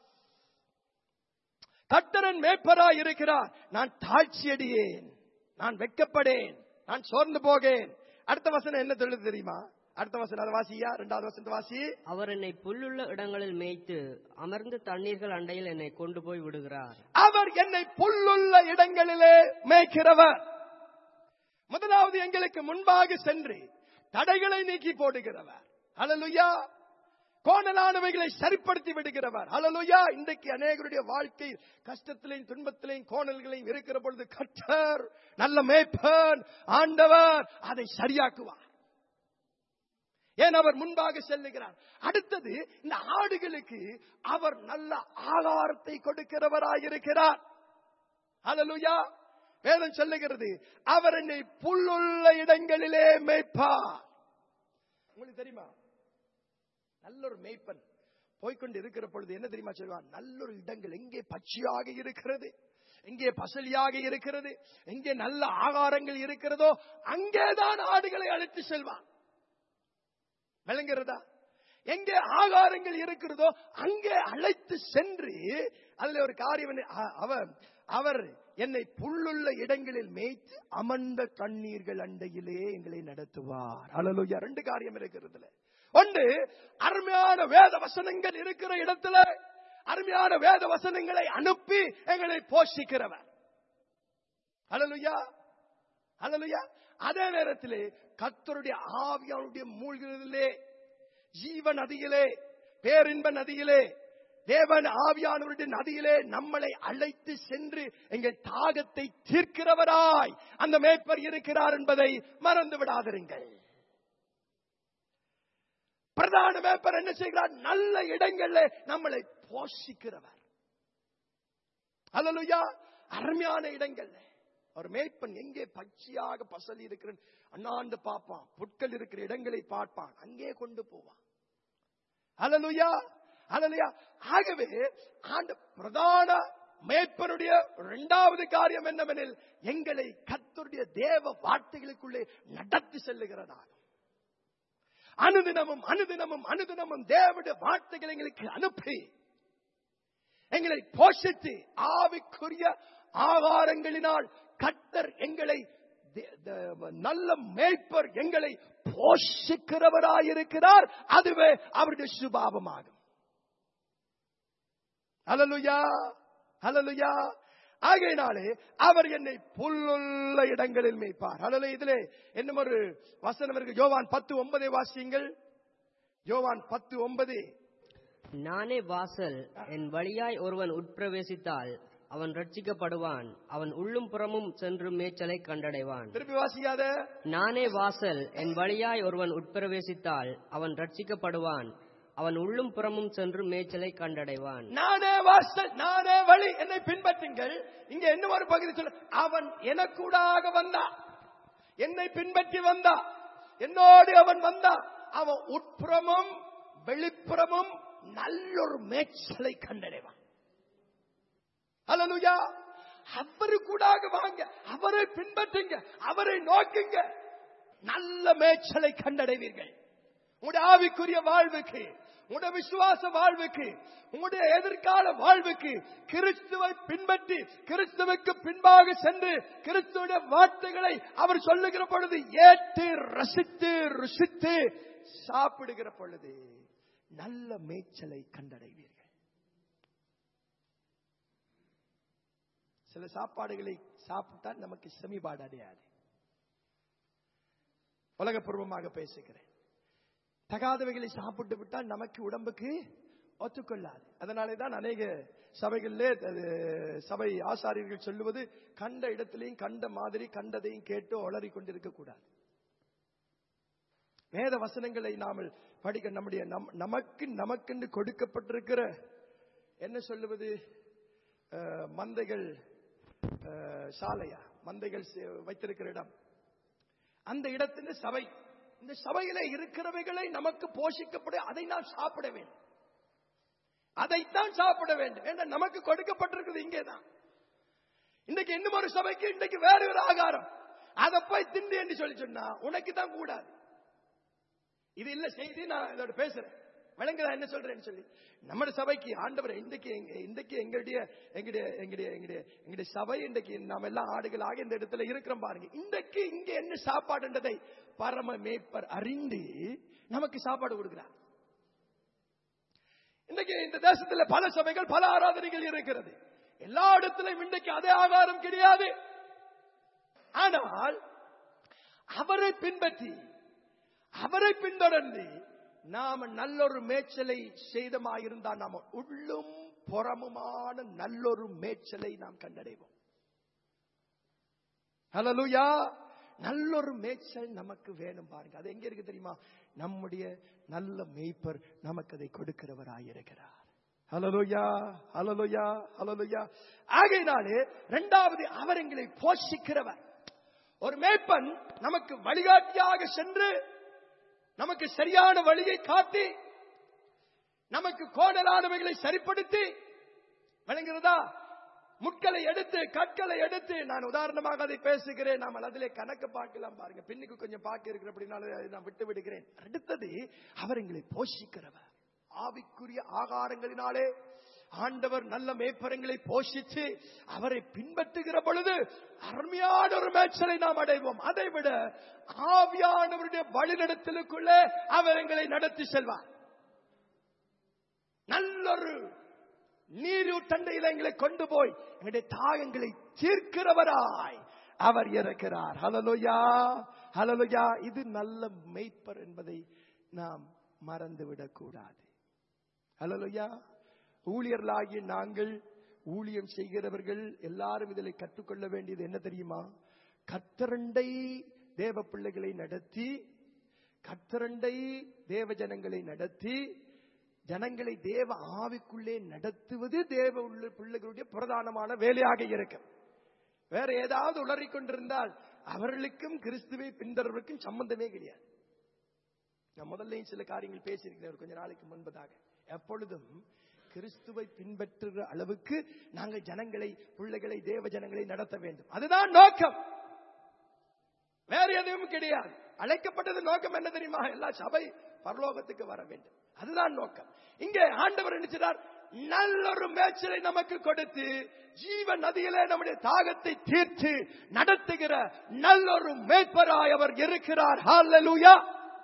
கட்டரன் மேய்ப்பராய் இருக்கிறார் நான் தாழ்ச்சியடியேன் நான் வெட்கப்படேன் நான் சோர்ந்து போகேன் அடுத்த வசனம் என்ன சொல்லுது தெரியுமா அடுத்த வசனம் அதை வாசியா ரெண்டாவது வசனத்தை வாசி அவர் என்னை புல்லுள்ள இடங்களில் மேய்த்து அமர்ந்து தண்ணீர்கள் அண்டையில் என்னை கொண்டு போய் விடுகிறார் அவர் என்னை புல்லுள்ள இடங்களிலே மேய்க்கிறவர் முதலாவது எங்களுக்கு முன்பாக சென்று தடைகளை நீக்கி போடுகிறவர் ஹalleluya கோணலானவைகளை சரிப்படுத்தி விடுகிறவர் ஹalleluya இன்றைக்கு அநேகருடைய வாழ்க்கை கஷ்டத்திலையும் துன்பத்திலையும் கோணல்களையும் இருக்கிற பொழுது கர்த்தர் நல்ல மேய்ப்பன் ஆண்டவர் அதை சரியாக்குவார் ஏன் அவர் முன்பாக செல்லுகிறார் அடுத்தது இந்த ஆடுகளுக்கு அவர் நல்ல ஆகாரத்தை கொடுக்கிறவராயிருக்கிறார் ஹalleluya வேதம் சொல்லுகிறது அவர் என்னை புல்லுள்ள இடங்களிலே மேய்ப்பார் உங்களுக்கு தெரியுமா நல்ல ஒரு மேய்ப்பன் போய்க்கொண்டு இருக்கிற பொழுது என்ன தெரியுமா சொல்லுவான் நல்ல ஒரு இடங்கள் எங்கே பச்சையாக இருக்கிறது எங்கே பசலியாக இருக்கிறது எங்கே நல்ல ஆகாரங்கள் இருக்கிறதோ அங்கேதான் ஆடுகளை அழைத்து செல்வான் விளங்குகிறதா எங்கே ஆகாரங்கள் இருக்கிறதோ அங்கே அழைத்து சென்று அதுல ஒரு காரியம் என்ன- அ- அவன் அவர் என்னை புல்லுள்ள இடங்களில் மேய்த்து அமர்ந்த தண்ணீர்கள் அண்டையிலே எங்களை நடத்துவார் அல்லலுயா ரெண்டு காரியம் இருக்கிறதுல ஒன்று அருமையான வேத வசனங்கள் இருக்கிற இடத்துல அருமையான வேத வசனங்களை அனுப்பி எங்களை போஷிக்கிறவர் அல்லலுயா அல்லலுயா அதே நேரத்திலே கர்த்தருடைய ஆவியானுடைய மூழ்கிறதிலே ஜீவ நதியிலே பேரின்ப நதியிலே தேவன் ஆவியானவருடைய நதியிலே நம்மளை அழைத்து சென்று எங்கள் தாகத்தை தீர்க்கிறவராய் அந்த மேய்ப்பர் இருக்கிறார் என்பதை மறந்து விடாதிருங்கள் பிரதான மேய்ப்பர் என்ன செய்கிறார் நல்ல இடங்களில் நம்மளை போஷிக்கிறவர் அல்லலுயா அருமையான இடங்கள்ல ஒரு மேய்ப்பன் எங்கே பச்சையாக பசலி இருக்கிற அண்ணாந்து பார்ப்பான் புட்கள் இருக்கிற இடங்களை பார்ப்பான் அங்கே கொண்டு போவான் அலலுயா அலலுயா ஆகவே ஆண்டு பிரதான மேய்ப்பனுடைய இரண்டாவது காரியம் என்னவெனில் எங்களை கத்தருடைய தேவ வார்த்தைகளுக்குள்ளே நடத்தி செல்லுகிறதாகும் அனுதினமும் அனுதினமும் அனுதினமும் தேவனுடைய வார்த்தைகளை எங்களுக்கு அனுப்பி எங்களை போஷித்து ஆவிக்குரிய ஆகாரங்களினால் கத்தர் எங்களை தே- த- நல்ல மேய்ப்பர் எங்களை போஷிக்கிறவராயிருக்கிறார் அதுவே அவருடைய சுபாவமாகும் ஹalleluya ஹalleluya ஆகையினாலே அவர் என்னை புல்லுள்ள இடங்களில் மேய்ப்பார் ஹalleluya இதிலே இன்னும் ஒரு வசனம் இருக்கு யோவான் பத்து ஒன்பதை வாசியுங்கள் யோவான் பத்து ஒன்பது நானே வாசல் என் வழியாய் ஒருவன் உட்பிரவேசித்தால் அவன் ரட்சிக்கப்படுவான் அவன் உள்ளும் புறமும் சென்று மேய்ச்சலை கண்டடைவான் திருப்பி வாசிக்காத நானே வாசல் என் வழியாய் ஒருவன் உட்பிரவேசித்தால் அவன் ரட்சிக்கப்படுவான் அவன் உள்ளும் புறமும் சென்று மேய்ச்சலை கண்டடைவான் நானே வாசல் நானே வழி என்னை பின்பற்றுங்கள் இங்க என்ன ஒரு பகுதி சொல்ல அவன் எனக்கூடாக வந்தா என்னை பின்பற்றி வந்தா என்னோடு அவன் வந்தா அவன் உட்புறமும் வெளிப்புறமும் நல்லொரு மேய்ச்சலை கண்டடைவான் அல்லலுயா அவரு கூடாக வாங்க அவரை பின்பற்றுங்க அவரை நோக்குங்க நல்ல மேய்ச்சலை கண்டடைவீர்கள் உங்களுடைய ஆவிக்குரிய வாழ்வுக்கு உங்களுடைய விசுவாச வாழ்வுக்கு உங்களுடைய எதிர்கால வாழ்வுக்கு கிறிஸ்துவை பின்பற்றி கிறிஸ்துவுக்கு பின்பாக சென்று கிறிஸ்துவுடைய வார்த்தைகளை அவர் சொல்லுகிற பொழுது ஏற்று ரசித்து ருசித்து சாப்பிடுகிற பொழுது நல்ல மேய்ச்சலை கண்டடைவீர்கள் சில சாப்பாடுகளை சாப்பிட்டா நமக்கு செமிபாடு அடையாது உலகப்பூர்வமாக பேசுகிறேன் தகாதவைகளை சாப்பிட்டு விட்டால் நமக்கு உடம்புக்கு ஒத்துக்கொள்ளாது அதனாலே தான் அநேக சபைகளிலே அது சபை ஆசாரியர்கள் சொல்லுவது கண்ட இடத்திலையும் கண்ட மாதிரி கண்டதையும் கேட்டு ஒளறி கொண்டிருக்க கூடாது வேத வசனங்களை நாமல் படிக்க நம்முடைய நம்- நமக்கு நமக்கென்று கொடுக்கப்பட்டிருக்கிற என்ன சொல்லுவது அஹ், மந்தைகள் அஹ், சாலையா மந்தைகள் சே- வைத்திருக்கிற இடம் அந்த இடத்தின் சபை இந்த சபையிலே இருக்கிறவைகளை நமக்கு போஷிக்கப்பட அதை நாம் சாப்பிட வேண்டும் அதைத்தான் சாப்பிட வேண்டும் ஏன்னா நமக்கு கொடுக்கப்பட்டிருக்கிறது இங்கேதான் இன்னைக்கு இன்னும் ஒரு சபைக்கு இன்னைக்கு வேற ஒரு ஆகாரம் அதை போய் திண்டு என்று சொல்லி சொன்னா உனக்கு தான் கூடாது இது இல்ல செய்தி நான் இதோட பேசுறேன் விளங்குதா என்ன சொல்றேன்னு சொல்லி நம்ம சபைக்கு ஆண்டவர் இன்றைக்கு எங்க- இன்றைக்கு எங்களுடைய எங்களுடைய எங்களுடைய எங்களுடைய எங்களுடைய சபை இன்றைக்கு நாம் எல்லாம் ஆடுகளாக இந்த இடத்துல இருக்கிறோம் பாருங்க இன்றைக்கு இங்க என்ன சாப்பாடுன்றதை பரம மேய்ப்பர் அறிந்து நமக்கு சாப்பாடு கொடுக்கிறார் இன்றைக்கு இந்த தேசத்துல பல சபைகள் பல ஆராதனைகள் இருக்கிறது எல்லா இடத்திலும் இன்றைக்கு அதே ஆகாரம் கிடையாது ஆனால் அவரை பின்பற்றி அவரை பின்தொடர்ந்து நாம நல்லொரு மேய்ச்சலை செய்தமாயிருந்தா நாம உள்ளும் புறமுமான நல்லொரு மேய்ச்சலை நாம் கண்டடைவோம் ஹலலுயா நல்லொரு மேய்ச்சல் நமக்கு வேணும் பாருங்க அது எங்க இருக்கு தெரியுமா நம்முடைய நல்ல மேய்ப்பர் நமக்கு அதை கொடுக்கிறவராயிருக்கிறார் ஹலலுயா ஹலலுயா ஹலலுயா ஆகையினாலே இரண்டாவது அவர் எங்களை போஷிக்கிறவர் ஒரு மேய்ப்பன் நமக்கு வழிகாட்டியாக சென்று நமக்கு சரியான வழியை காட்டி நமக்கு கோணலானவைகளை சரிப்படுத்தி விளங்குகிறதா முட்களை எடுத்து கற்களை எடுத்து நான் உதாரணமாக அதை பேசுகிறேன் நாம் அதிலே கணக்கு பார்க்கலாம் பாருங்க பின்னுக்கு கொஞ்சம் பார்க்க இருக்கிற அப்படின்னால அதை நான் விட்டு விடுகிறேன் அடுத்தது அவர் எங்களை போஷிக்கிறவர் ஆவிக்குரிய ஆகாரங்களினாலே ஆண்டவர் நல்ல மேய்ப்பரங்களை போஷித்து அவரை பின்பற்றுகிற பொழுது அருமையான ஒரு மேய்ச்சலை நாம் அடைவோம் அதை விட ஆவியானவருடைய வழிநடத்தலுக்குள்ளே அவர் எங்களை நடத்தி செல்வார் நல்லொரு நீரூட்டண்டையில் எங்களை கொண்டு போய் எங்களுடைய தாயங்களை தீர்க்கிறவராய் அவர் இருக்கிறார் ஹலலுயா ஹலலுயா இது நல்ல மெய்ப்பர் என்பதை நாம் மறந்துவிடக் கூடாது ஹலலுயா ஊழியர்களாகிய நாங்கள் ஊழியம் செய்கிறவர்கள் எல்லாரும் இதில் கற்றுக்கொள்ள வேண்டியது என்ன தெரியுமா கத்தரண்டை தேவ பிள்ளைகளை நடத்தி கத்தரண்டை தேவ ஜனங்களை நடத்தி ஜனங்களை தேவ ஆவிக்குள்ளே நடத்துவது தேவ உள்ள பிள்ளைகளுடைய பிரதானமான வேலையாக இருக்கு வேற ஏதாவது உளறிக் கொண்டிருந்தால் அவர்களுக்கும் கிறிஸ்துவை பின்தொடர்வதற்கும் சம்பந்தமே கிடையாது நான் முதல்ல சில காரியங்கள் பேசியிருக்கிறேன் ஒரு கொஞ்ச நாளைக்கு முன்பதாக எப்பொழுதும் கிறிஸ்துவை பின்பற்றுகிற அளவுக்கு நாங்கள் ஜனங்களை பிள்ளைகளை தேவ ஜனங்களை நடத்த வேண்டும் அதுதான் நோக்கம் வேற எதுவும் கிடையாது அழைக்கப்பட்டது நோக்கம் என்ன தெரியுமா எல்லா சபை பரலோகத்துக்கு வர வேண்டும் அதுதான் நோக்கம் இங்கே ஆண்டவர் நினைச்சார் நல்லொரு மேய்ச்சலை நமக்கு கொடுத்து ஜீவ நதியிலே நம்முடைய தாகத்தை தீர்த்து நடத்துகிற நல்லொரு மேய்ப்பராய் அவர் இருக்கிறார் ஹalleluya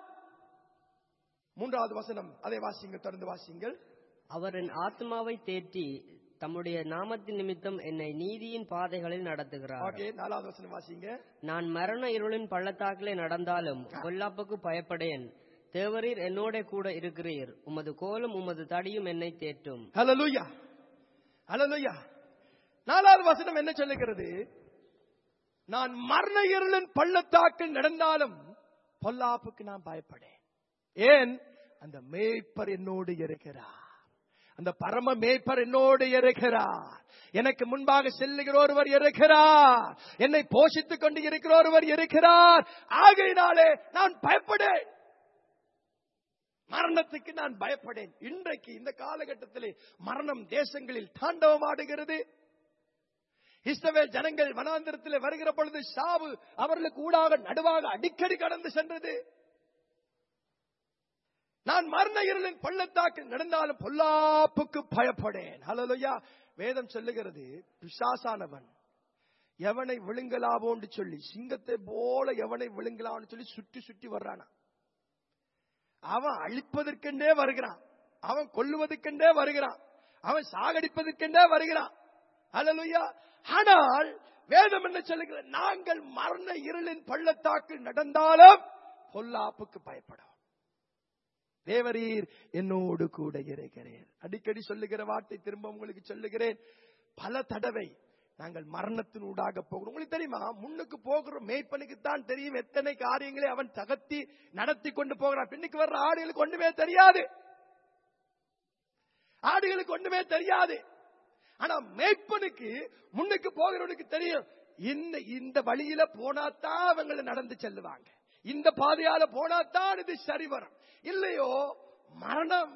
மூன்றாவது வசனம் அதை வாசிங்கள் தொடர்ந்து வாசிங்கள் அவர் என் ஆத்மாவை தேற்றி தம்முடைய நாமத்தின் நிமித்தம் என்னை நீதியின் பாதைகளில் நடத்துகிறார் ஓகே நாலாவது வசனம் வாசிங்க நான் மரண இருளின் பள்ளத்தாக்கிலே நடந்தாலும் பொல்லாப்புக்கு பயப்படேன் தேவரீர் என்னோட கூட இருக்கிறீர் உமது கோலும் உமது தடியும் என்னை தேற்றும் ஹalleluya ஹalleluya நாலாவது வசனம் என்ன சொல்லுகிறது நான் மரண இருளின் பள்ளத்தாக்கில் நடந்தாலும் பொல்லாப்புக்கு நான் பயப்படேன் ஏன் அந்த மேய்ப்பர் என்னோடு இருக்கிறார் அந்த பரம மேய்ப்பர் என்னோடு இருக்கிறார் எனக்கு முன்பாக செல்லுகிற ஒருவர் இருக்கிறார் என்னை போஷித்துக் கொண்டு இருக்கிற ஒருவர் இருக்கிறார் ஆகையினாலே நான் பயப்படேன் மரணத்துக்கு நான் பயப்படேன் இன்றைக்கு இந்த காலகட்டத்திலே மரணம் தேசங்களில் தாண்டவமாடுகிறது இஸ்ரவேல் ஜனங்கள் வனாந்திரத்தில் வருகிற பொழுது சாவு அவர்களுக்கு ஊடாக நடுவாக அடிக்கடி கடந்து சென்றது நான் மரண இருளின் பள்ளத்தாக்கில் நடந்தாலும் பொல்லாப்புக்கு பயப்படேன் ஹalleluya வேதம் சொல்லுகிறது பிசாசானவன் எவனை விழுங்கலாவோன்னு சொல்லி சிங்கத்தை போல எவனை விழுங்கலாம்னு சொல்லி சுற்றி சுற்றி வர்றானா அவன் அழிப்பதற்கென்றே வருகிறான் அவன் கொல்லுவதற்கென்றே வருகிறான் அவன் சாகடிப்பதற்கென்றே வருகிறான் ஹalleluya ஆனால் வேதம் என்ன சொல்லுகிறது நாங்கள் மரண இருளின் பள்ளத்தாக்கில் நடந்தாலும் பொல்லாப்புக்கு பயப்படும் தேவரீர் என்னோடு கூட இருக்கிறேன் அடிக்கடி சொல்லுகிற வார்த்தை திரும்ப உங்களுக்கு சொல்லுகிறேன் பல தடவை நாங்கள் மரணத்தின் ஊடாக போகிறோம் உங்களுக்கு தெரியுமா முன்னுக்கு போகிற மேய்ப்பனுக்கு தான் தெரியும் எத்தனை காரியங்களை அவன் தகர்த்தி நடத்தி கொண்டு போகிறான் பின்னுக்கு வர்ற ஆடுகளுக்கு ஒண்ணுமே தெரியாது ஆடுகளுக்கு ஒண்ணுமே தெரியாது ஆனா மேய்ப்பனுக்கு முன்னுக்கு போகிறவனுக்கு தெரியும் இந்த இந்த வழியில போனாதான் அவங்களை நடந்து செல்லுவாங்க இந்த பாதையால போனாதான் இது சரி வரும் இல்லையோ மரணம்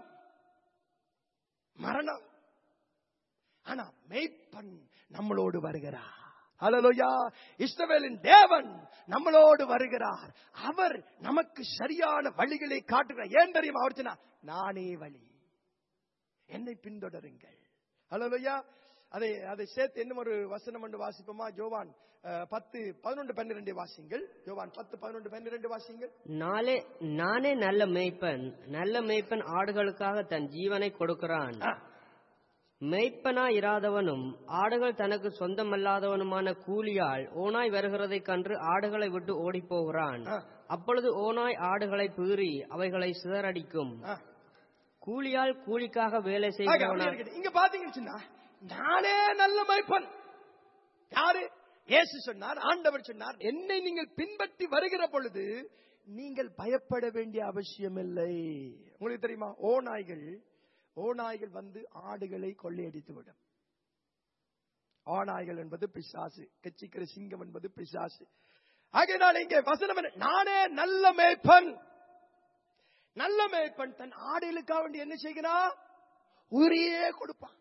மரணம் ஆனா மேய்ப்பன் நம்மளோடு வருகிறார் ஹalleluya இஸ்ரவேலின் தேவன் நம்மளோடு வருகிறார் அவர் நமக்கு சரியான வழிகளை காட்டுகிறார் ஏன் தெரியுமா அவர் சொன்னார் நானே வழி என்னை பின்தொடருங்கள் ஹalleluya அதை அதை சேர்த்து இன்னும் ஒரு வசனம் ஒன்று வாசிப்போமா ஜோவான் அஹ், பத்து பதினொன்று பன்னிரெண்டு வாசிங்கள் ஜோவான் பத்து பதினொன்று பன்னிரெண்டு வாசிங்கள் நாளே நானே நல்ல மேய்ப்பன் நல்ல மேய்ப்பன் ஆடுகளுக்காக தன் ஜீவனை கொடுக்கிறான் ஆ, மேய்ப்பனா இராதவனும் ஆடுகள் தனக்கு சொந்தமல்லாதவனுமான கூலியால் ஓனாய் வருகிறதைக் கண்டு ஆடுகளை விட்டு ஓடிப் போகிறான் ஆ. அப்பொழுது ஓனாய் ஆடுகளை பீறி அவைகளை சிதறடிக்கும் ஆ. கூலியால் கூலிக்காக வேலை ஆக, அப்படியே செய்கிறவனா இருக்கட்டும். இங்க பாத்தீங்கன்னு சொன்னா, நானே நல்ல மைப்பன் யாரு இயேசு சொன்னார் ஆண்டவர் சொன்னார் என்னை நீங்கள் பின்பற்றி வருகிற பொழுது நீங்கள் பயப்பட வேண்டிய அவசியம் இல்லை உங்களுக்கு தெரியுமா ஓநாய்கள் ஓநாய்கள் வந்து ஆடுகளை கொள்ளையடித்து விடும் ஓநாய்கள் என்பது பிசாசு கச்சிக்கிற சிங்கம் என்பது பிசாசு ஆகையினால் இங்கே வசனம் என்ன? நானே நல்ல மேய்ப்பன் நல்ல மேய்ப்பன் தன் ஆடுகளுக்காக வேண்டி என்ன செய்கிறான் உயிரையே கொடுப்பான்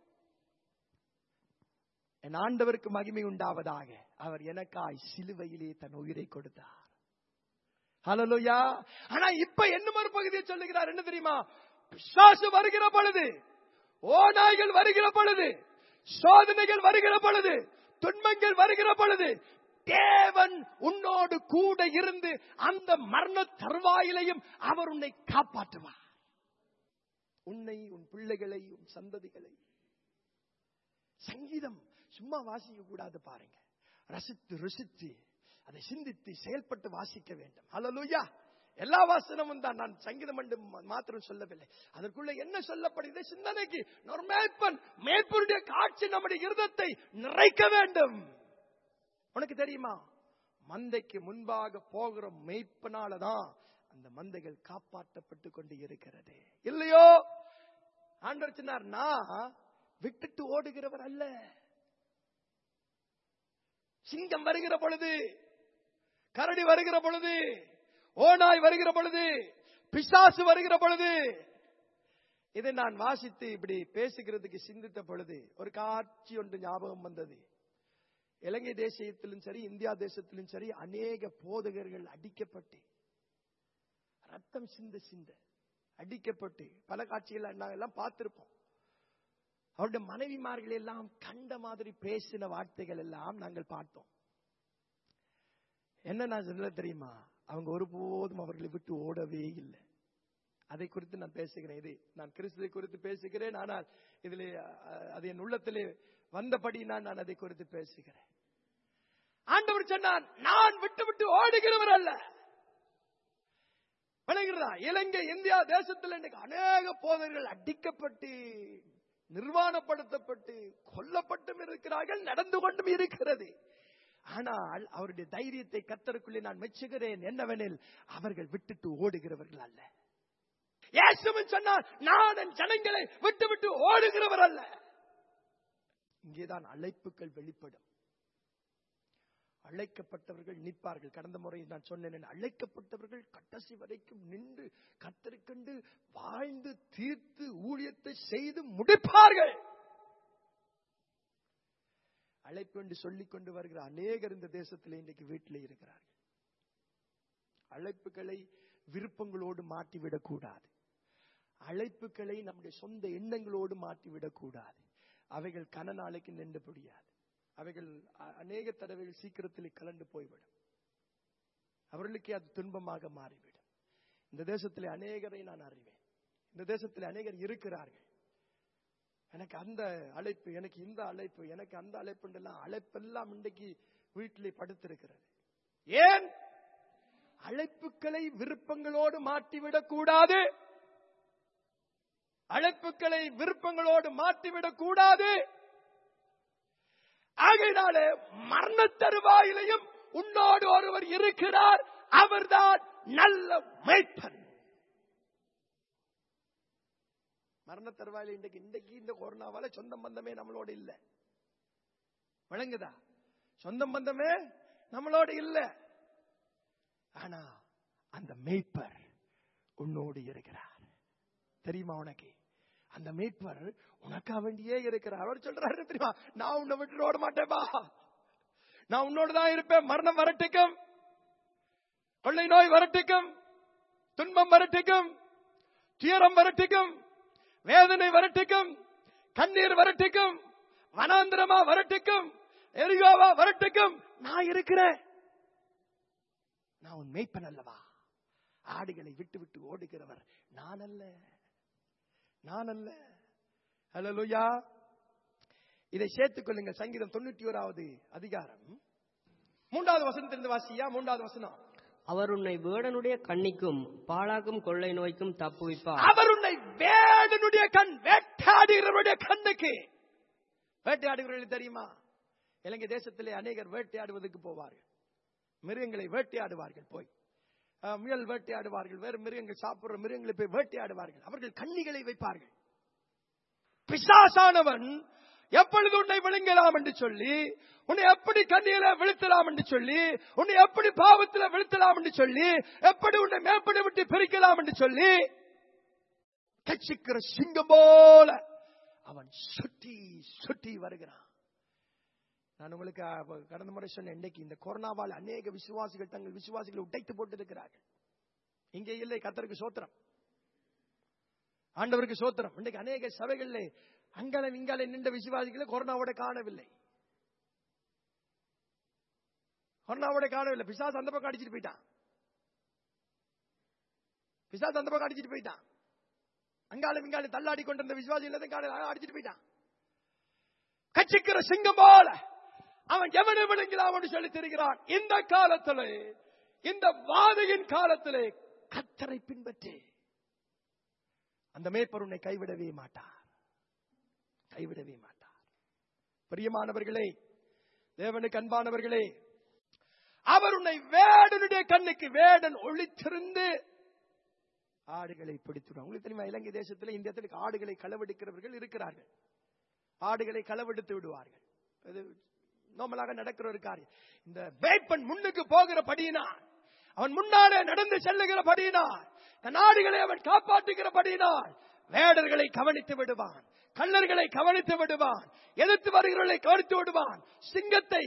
என் ஆண்டவருக்கு மகிமை உண்டாவதாக அவர் எனக்காய் சிலுவையிலே தன் உயிரை கொடுத்தார் ஹalleluya ஆனா இப்ப என்ன ஒரு பகுதியை சொல்லுகிறார் என்ன தெரியுமா பிசாசு வருகிற பொழுது ஓநாய்கள் வருகிற பொழுது சோதனைகள் வருகிற பொழுது துன்பங்கள் வருகிற பொழுது தேவன் உன்னோடு கூட இருந்து அந்த மரண தருவாயிலையும் அவர் உன்னை காப்பாற்றுவார் உன்னை உன் பிள்ளைகளை உன் சந்ததிகளை சங்கீதம் சும்மா வாசிக்க கூடாது பாருங்க ரசித்து ருசித்து அதை சிந்தித்து செயல்பட்டு வாசிக்க வேண்டும் ஹalleluya எல்லா வாசனமும் தான் நான் சங்கீதம் என்று மாத்திரம் சொல்லவில்லை அதற்குள்ள என்ன சொல்லப்படுகிறது சிந்தனைக்கு ஒரு மேய்ப்பன் மேய்ப்பனுடைய காட்சி நம்முடைய இருதத்தை நிறைக்க வேண்டும் உனக்கு தெரியுமா மந்தைக்கு முன்பாக போகிற மேய்ப்பனாலதான் அந்த மந்தைகள் காப்பாற்றப்பட்டு கொண்டு இருக்கிறது இல்லையோ ஆண்டவர் சொன்னார் நான் விட்டுட்டு ஓடுகிறவர் அல்ல சிங்கம் வருகிற பொழுது கரடி வருகிற பொழுது ஓநாய் வருகிற பொழுது பிசாசு வருகிற பொழுது இதை நான் வாசித்து இப்படி பேசுகிறதுக்கு சிந்தித்த பொழுது ஒரு காட்சி ஒன்று ஞாபகம் வந்தது இலங்கை தேசியத்திலும் சரி இந்தியா தேசத்திலும் சரி அநேக போதகர்கள் அடிக்கப்பட்டு ரத்தம் சிந்த சிந்த அடிக்கப்பட்டு பல காட்சிகள் நாங்கள் எல்லாம் பார்த்திருப்போம் அவருடைய மனைவிமார்கள் எல்லாம் கண்ட மாதிரி பேசின வார்த்தைகள் எல்லாம் நாங்கள் பார்த்தோம் என்ன நான் சொல்ல தெரியுமா அவங்க ஒருபோதும் அவர்களை விட்டு ஓடவே இல்லை அதை குறித்து நான் பேசுகிறேன் இது நான் கிறிஸ்துவை குறித்து பேசுகிறேன் ஆனால் இதிலே அஹ், அது என் உள்ளத்திலே வந்தபடி நான் நான் அதை குறித்து பேசுகிறேன் ஆண்டவர் சொன்னான் நான் விட்டு விட்டு ஓடுகிறவர் அல்ல விளங்குகிறதா இலங்கை இந்தியா தேசத்தில் இன்றைக்கு அநேக போதர்கள் அடிக்கப்பட்டு நிர்வாணப்படுத்தப்பட்டு கொல்லப்பட்டும் இருக்கிறார்கள் நடந்து கொண்டும் இருக்கிறது ஆனால் அவருடைய தைரியத்தை கத்தருக்குள்ளே நான் மெச்சுகிறேன் என்னவெனில் அவர்கள் விட்டுட்டு ஓடுகிறவர்கள் அல்ல இயேசுவின் சொன்னார் நான் என் ஜனங்களை விட்டு விட்டு ஓடுகிறவர் அல்ல இங்கேதான் அழைப்புகள் வெளிப்படும் அழைக்கப்பட்டவர்கள் நிற்பார்கள் கடந்த முறை நான் சொன்னேன் அழைக்கப்பட்டவர்கள் கடைசி வரைக்கும் நின்று கத்தருக்கண்டு வாழ்ந்து தீர்த்து ஊழியத்தை செய்து முடிப்பார்கள் அழைப்பு என்று சொல்லிக் கொண்டு வருகிற அநேகர் இந்த தேசத்தில் இன்றைக்கு வீட்டில் இருக்கிறார்கள் அழைப்புகளை விருப்பங்களோடு மாற்றிவிடக் கூடாது அழைப்புகளை நம்முடைய சொந்த எண்ணங்களோடு மாற்றிவிடக் கூடாது அவைகள் கன நாளைக்கு நின்று முடியாது அவைகள் அ- அநேக தடவைகள் சீக்கிரத்தில் கலந்து போய்விடும் அவர்களுக்கே அது துன்பமாக மாறிவிடும் இந்த தேசத்திலே அநேகரை நான் அறிவேன் இந்த தேசத்தில் அநேகர் இருக்கிறார்கள் எனக்கு அந்த அழைப்பு எனக்கு இந்த அழைப்பு எனக்கு அந்த அழைப்புன்றெல்லாம் அழைப்பெல்லாம் இன்றைக்கு வீட்டிலே படுத்திருக்கிறது ஏன் அழைப்புகளை விருப்பங்களோடு மாற்றிவிடக் கூடாது அழைப்புகளை விருப்பங்களோடு மாற்றிவிடக் கூடாது ஆகையினாலே மரண தருவாயிலையும் உன்னோடு ஒருவர் இருக்கிறார் அவர்தான் நல்ல மேய்ப்பன் மரண தருவாயில இன்றைக்கு இன்றைக்கு இந்த கொரோனாவால சொந்த பந்தமே நம்மளோட இல்ல விளங்குதா சொந்த பந்தமே நம்மளோட இல்ல ஆனா அந்த மேய்ப்பர் உன்னோடு இருக்கிறார் தெரியுமா உனக்கு அந்த மேய்ப்பர் உனக்கா வேண்டியே இருக்கிறார் அவர் சொல்றாரு தெரியுமா நான் உன்னை விட்டு ஓட மாட்டேன்பா நான் உன்னோடு தான் இருப்பேன் மரணம் வரட்டுக்கும் கொள்ளை நோய் வரட்டுக்கும் துன்பம் வரட்டுக்கும் துயரம் வரட்டுக்கும் வேதனை வரட்டுக்கும் கண்ணீர் வரட்டுக்கும் வனாந்திரமா வரட்டுக்கும் எரியோவா வரட்டுக்கும் நான் இருக்கிறேன் நான் உன் மேய்ப்பன் அல்லவா ஆடுகளை விட்டு விட்டு ஓடுகிறவர் நான் அல்ல நான் அல்ல ஹalleluya இதை சேர்த்துக் கொள்ளுங்க சங்கீதம் தொண்ணூத்தி ஓராவது அதிகாரம் மூன்றாவது வசனத்திலிருந்து வாசியா மூன்றாவது வசனம் அவர் உன்னை வேடனுடைய கண்ணிக்கும் பாழாக்கும் கொள்ளை நோய்க்கும் தப்புவிப்பார் அவர் உன்னை வேடனுடைய கண் வேட்டையாடுகிறவருடைய கண்ணுக்கு வேட்டையாடுகிறவர்கள் தெரியுமா இலங்கை தேசத்திலே அநேகர் வேட்டையாடுவதற்கு போவார்கள் மிருகங்களை வேட்டையாடுவார்கள் போய் அஹ், முயல் வேட்டையாடுவார்கள் வேறு மிருகங்கள் சாப்பிடுற மிருகங்களை போய் வேட்டையாடுவார்கள் அவர்கள் கண்ணிகளை வைப்பார்கள் பிசாசானவன் எப்பொழுது உன்னை விழுங்கலாம் என்று சொல்லி உன்னை எப்படி கண்ணியில விழுத்தலாம் என்று சொல்லி உன்னை எப்படி பாவத்துல விழுத்தலாம் என்று சொல்லி எப்படி உன்னை மேற்படி விட்டு பிரிக்கலாம் என்று சொல்லி கட்சிக்கிற சிங்கம் போல அவன் சுட்டி சுட்டி வருகிறான் நான் உங்களுக்கு அஹ், கடந்த முறை சொன்ன இன்னைக்கு இந்த கொரோனாவால் அநேக விசுவாசிகள் தங்கள் விசுவாசிகளை உடைத்து போட்டு இருக்கிறார்கள் இங்கே இல்லை கத்தருக்கு சோத்திரம் ஆண்டவருக்கு சோத்திரம் இன்றைக்கு அநேக சபைகளிலே அங்கால இங்கால நின்ற விசுவாசிகளை கொரோனாவோட காணவில்லை கொரோனாவோட காணவில்லை பிசாசு அந்த பக்கம் அடிச்சிட்டு போயிட்டான் பிசாசு அந்த பக்கம் அடிச்சிட்டு போயிட்டான் அங்காலும் இங்காலும் தள்ளாடி கொண்டிருந்த விசுவாசி எல்லாத்தையும் காண அடிச்சிட்டு போயிட்டான் கட்சிக்கிற சிங்கம் போல அவன் எவனை விழுங்கலாம் சொல்லி தெரிகிறான் இந்த காலத்திலே இந்த வாதையின் காலத்திலே கத்தரை பின்பற்றி அந்த மேய்ப்பர் உன்னை கைவிடவே மாட்டார் கைவிடவே மாட்டார் பிரியமானவர்களே தேவனுக்கு அன்பானவர்களே அவர் உன்னை வேடனுடைய கண்ணுக்கு வேடன் ஒளித்திருந்து ஆடுகளை பிடித்துடும் உங்களுக்கு தெரியுமா இலங்கை தேசத்தில் இந்த இடத்துல ஆடுகளை களவெடுக்கிறவர்கள் இருக்கிறார்கள் ஆடுகளை களவெடுத்து விடுவார்கள் இது நார்மலாக நடக்கிற ஒரு காரியம் இந்த வேப்பன் முன்னுக்கு போகிறபடியினால் அவன் முன்னாலே நடந்து செல்லுகிறபடியினால் தன் ஆடுகளை அவன் காப்பாற்றுகிறபடியினால் வேடர்களை கவனித்து விடுவான் கள்ளர்களை கவனித்து விடுவான் எதிர்த்து வருகிறவர்களை கவனித்து விடுவான் சிங்கத்தை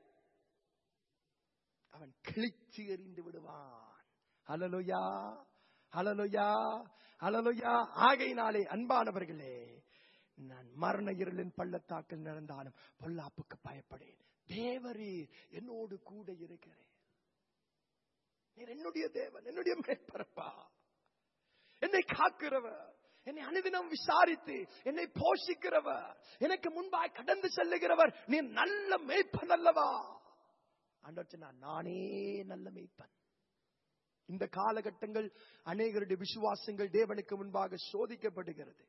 அவன் கிழிச்சு எறிந்து விடுவான் ஹலலுயா ஹலலுயா ஹலலுயா ஆகையினாலே அன்பானவர்களே நான் மரண இருளின் பள்ளத்தாக்கில் நடந்தாலும் பொல்லாப்புக்கு பயப்படேன் தேவரே என்னோடு கூட இருக்கிறேன் நீர் என்னுடைய தேவன் என்னுடைய மேற்பரப்பா என்னை காக்கிறவர் என்னை அனுதினம் விசாரித்து என்னை போஷிக்கிறவர் எனக்கு முன்பாய் கடந்து செல்லுகிறவர் நீ நல்ல மேய்ப்பன் அல்லவா ஆண்டவர் சொன்னார், நானே நல்ல மேய்ப்பன் இந்த காலகட்டங்கள் அநேகருடைய விசுவாசங்கள் தேவனுக்கு முன்பாக சோதிக்கப்படுகிறது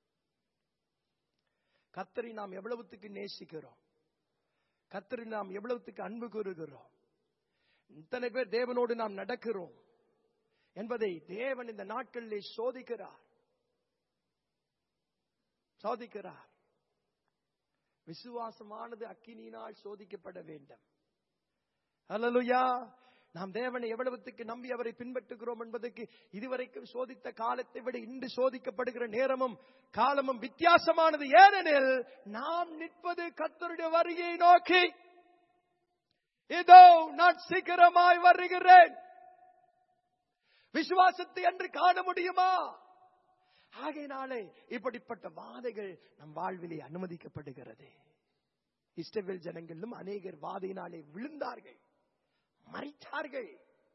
கத்தரை நாம் எவ்வளவுத்துக்கு நேசிக்கிறோம் கத்தரை நாம் எவ்வளவுத்துக்கு அன்பு கூறுகிறோம் இத்தனை பேர் தேவனோடு நாம் நடக்கிறோம் என்பதை தேவன் இந்த நாட்களிலே சோதிக்கிறார் சோதிக்கிறார் விசுவாசமானது அக்கினியினால் சோதிக்கப்பட வேண்டும் அல்லலுயா நாம் தேவனை எவ்வளவுத்துக்கு நம்பி அவரை பின்பற்றுகிறோம் என்பதற்கு இதுவரைக்கும் சோதித்த காலத்தை விட இன்று சோதிக்கப்படுகிற நேரமும் காலமும் வித்தியாசமானது ஏனெனில் நாம் நிற்பது கர்த்தருடைய வருகையை நோக்கி இதோ நான் சீக்கிரமாய் வருகிறேன் விசுவாசத்தை அன்று காண முடியுமா ஆகையினாலே இப்படிப்பட்ட வாதைகள் நம் வாழ்விலே அனுமதிக்கப்படுகிறது இஸ்ரவேல் ஜனங்களிலும் அநேகர் வாதையினாலே விழுந்தார்கள் மறித்தார்கள்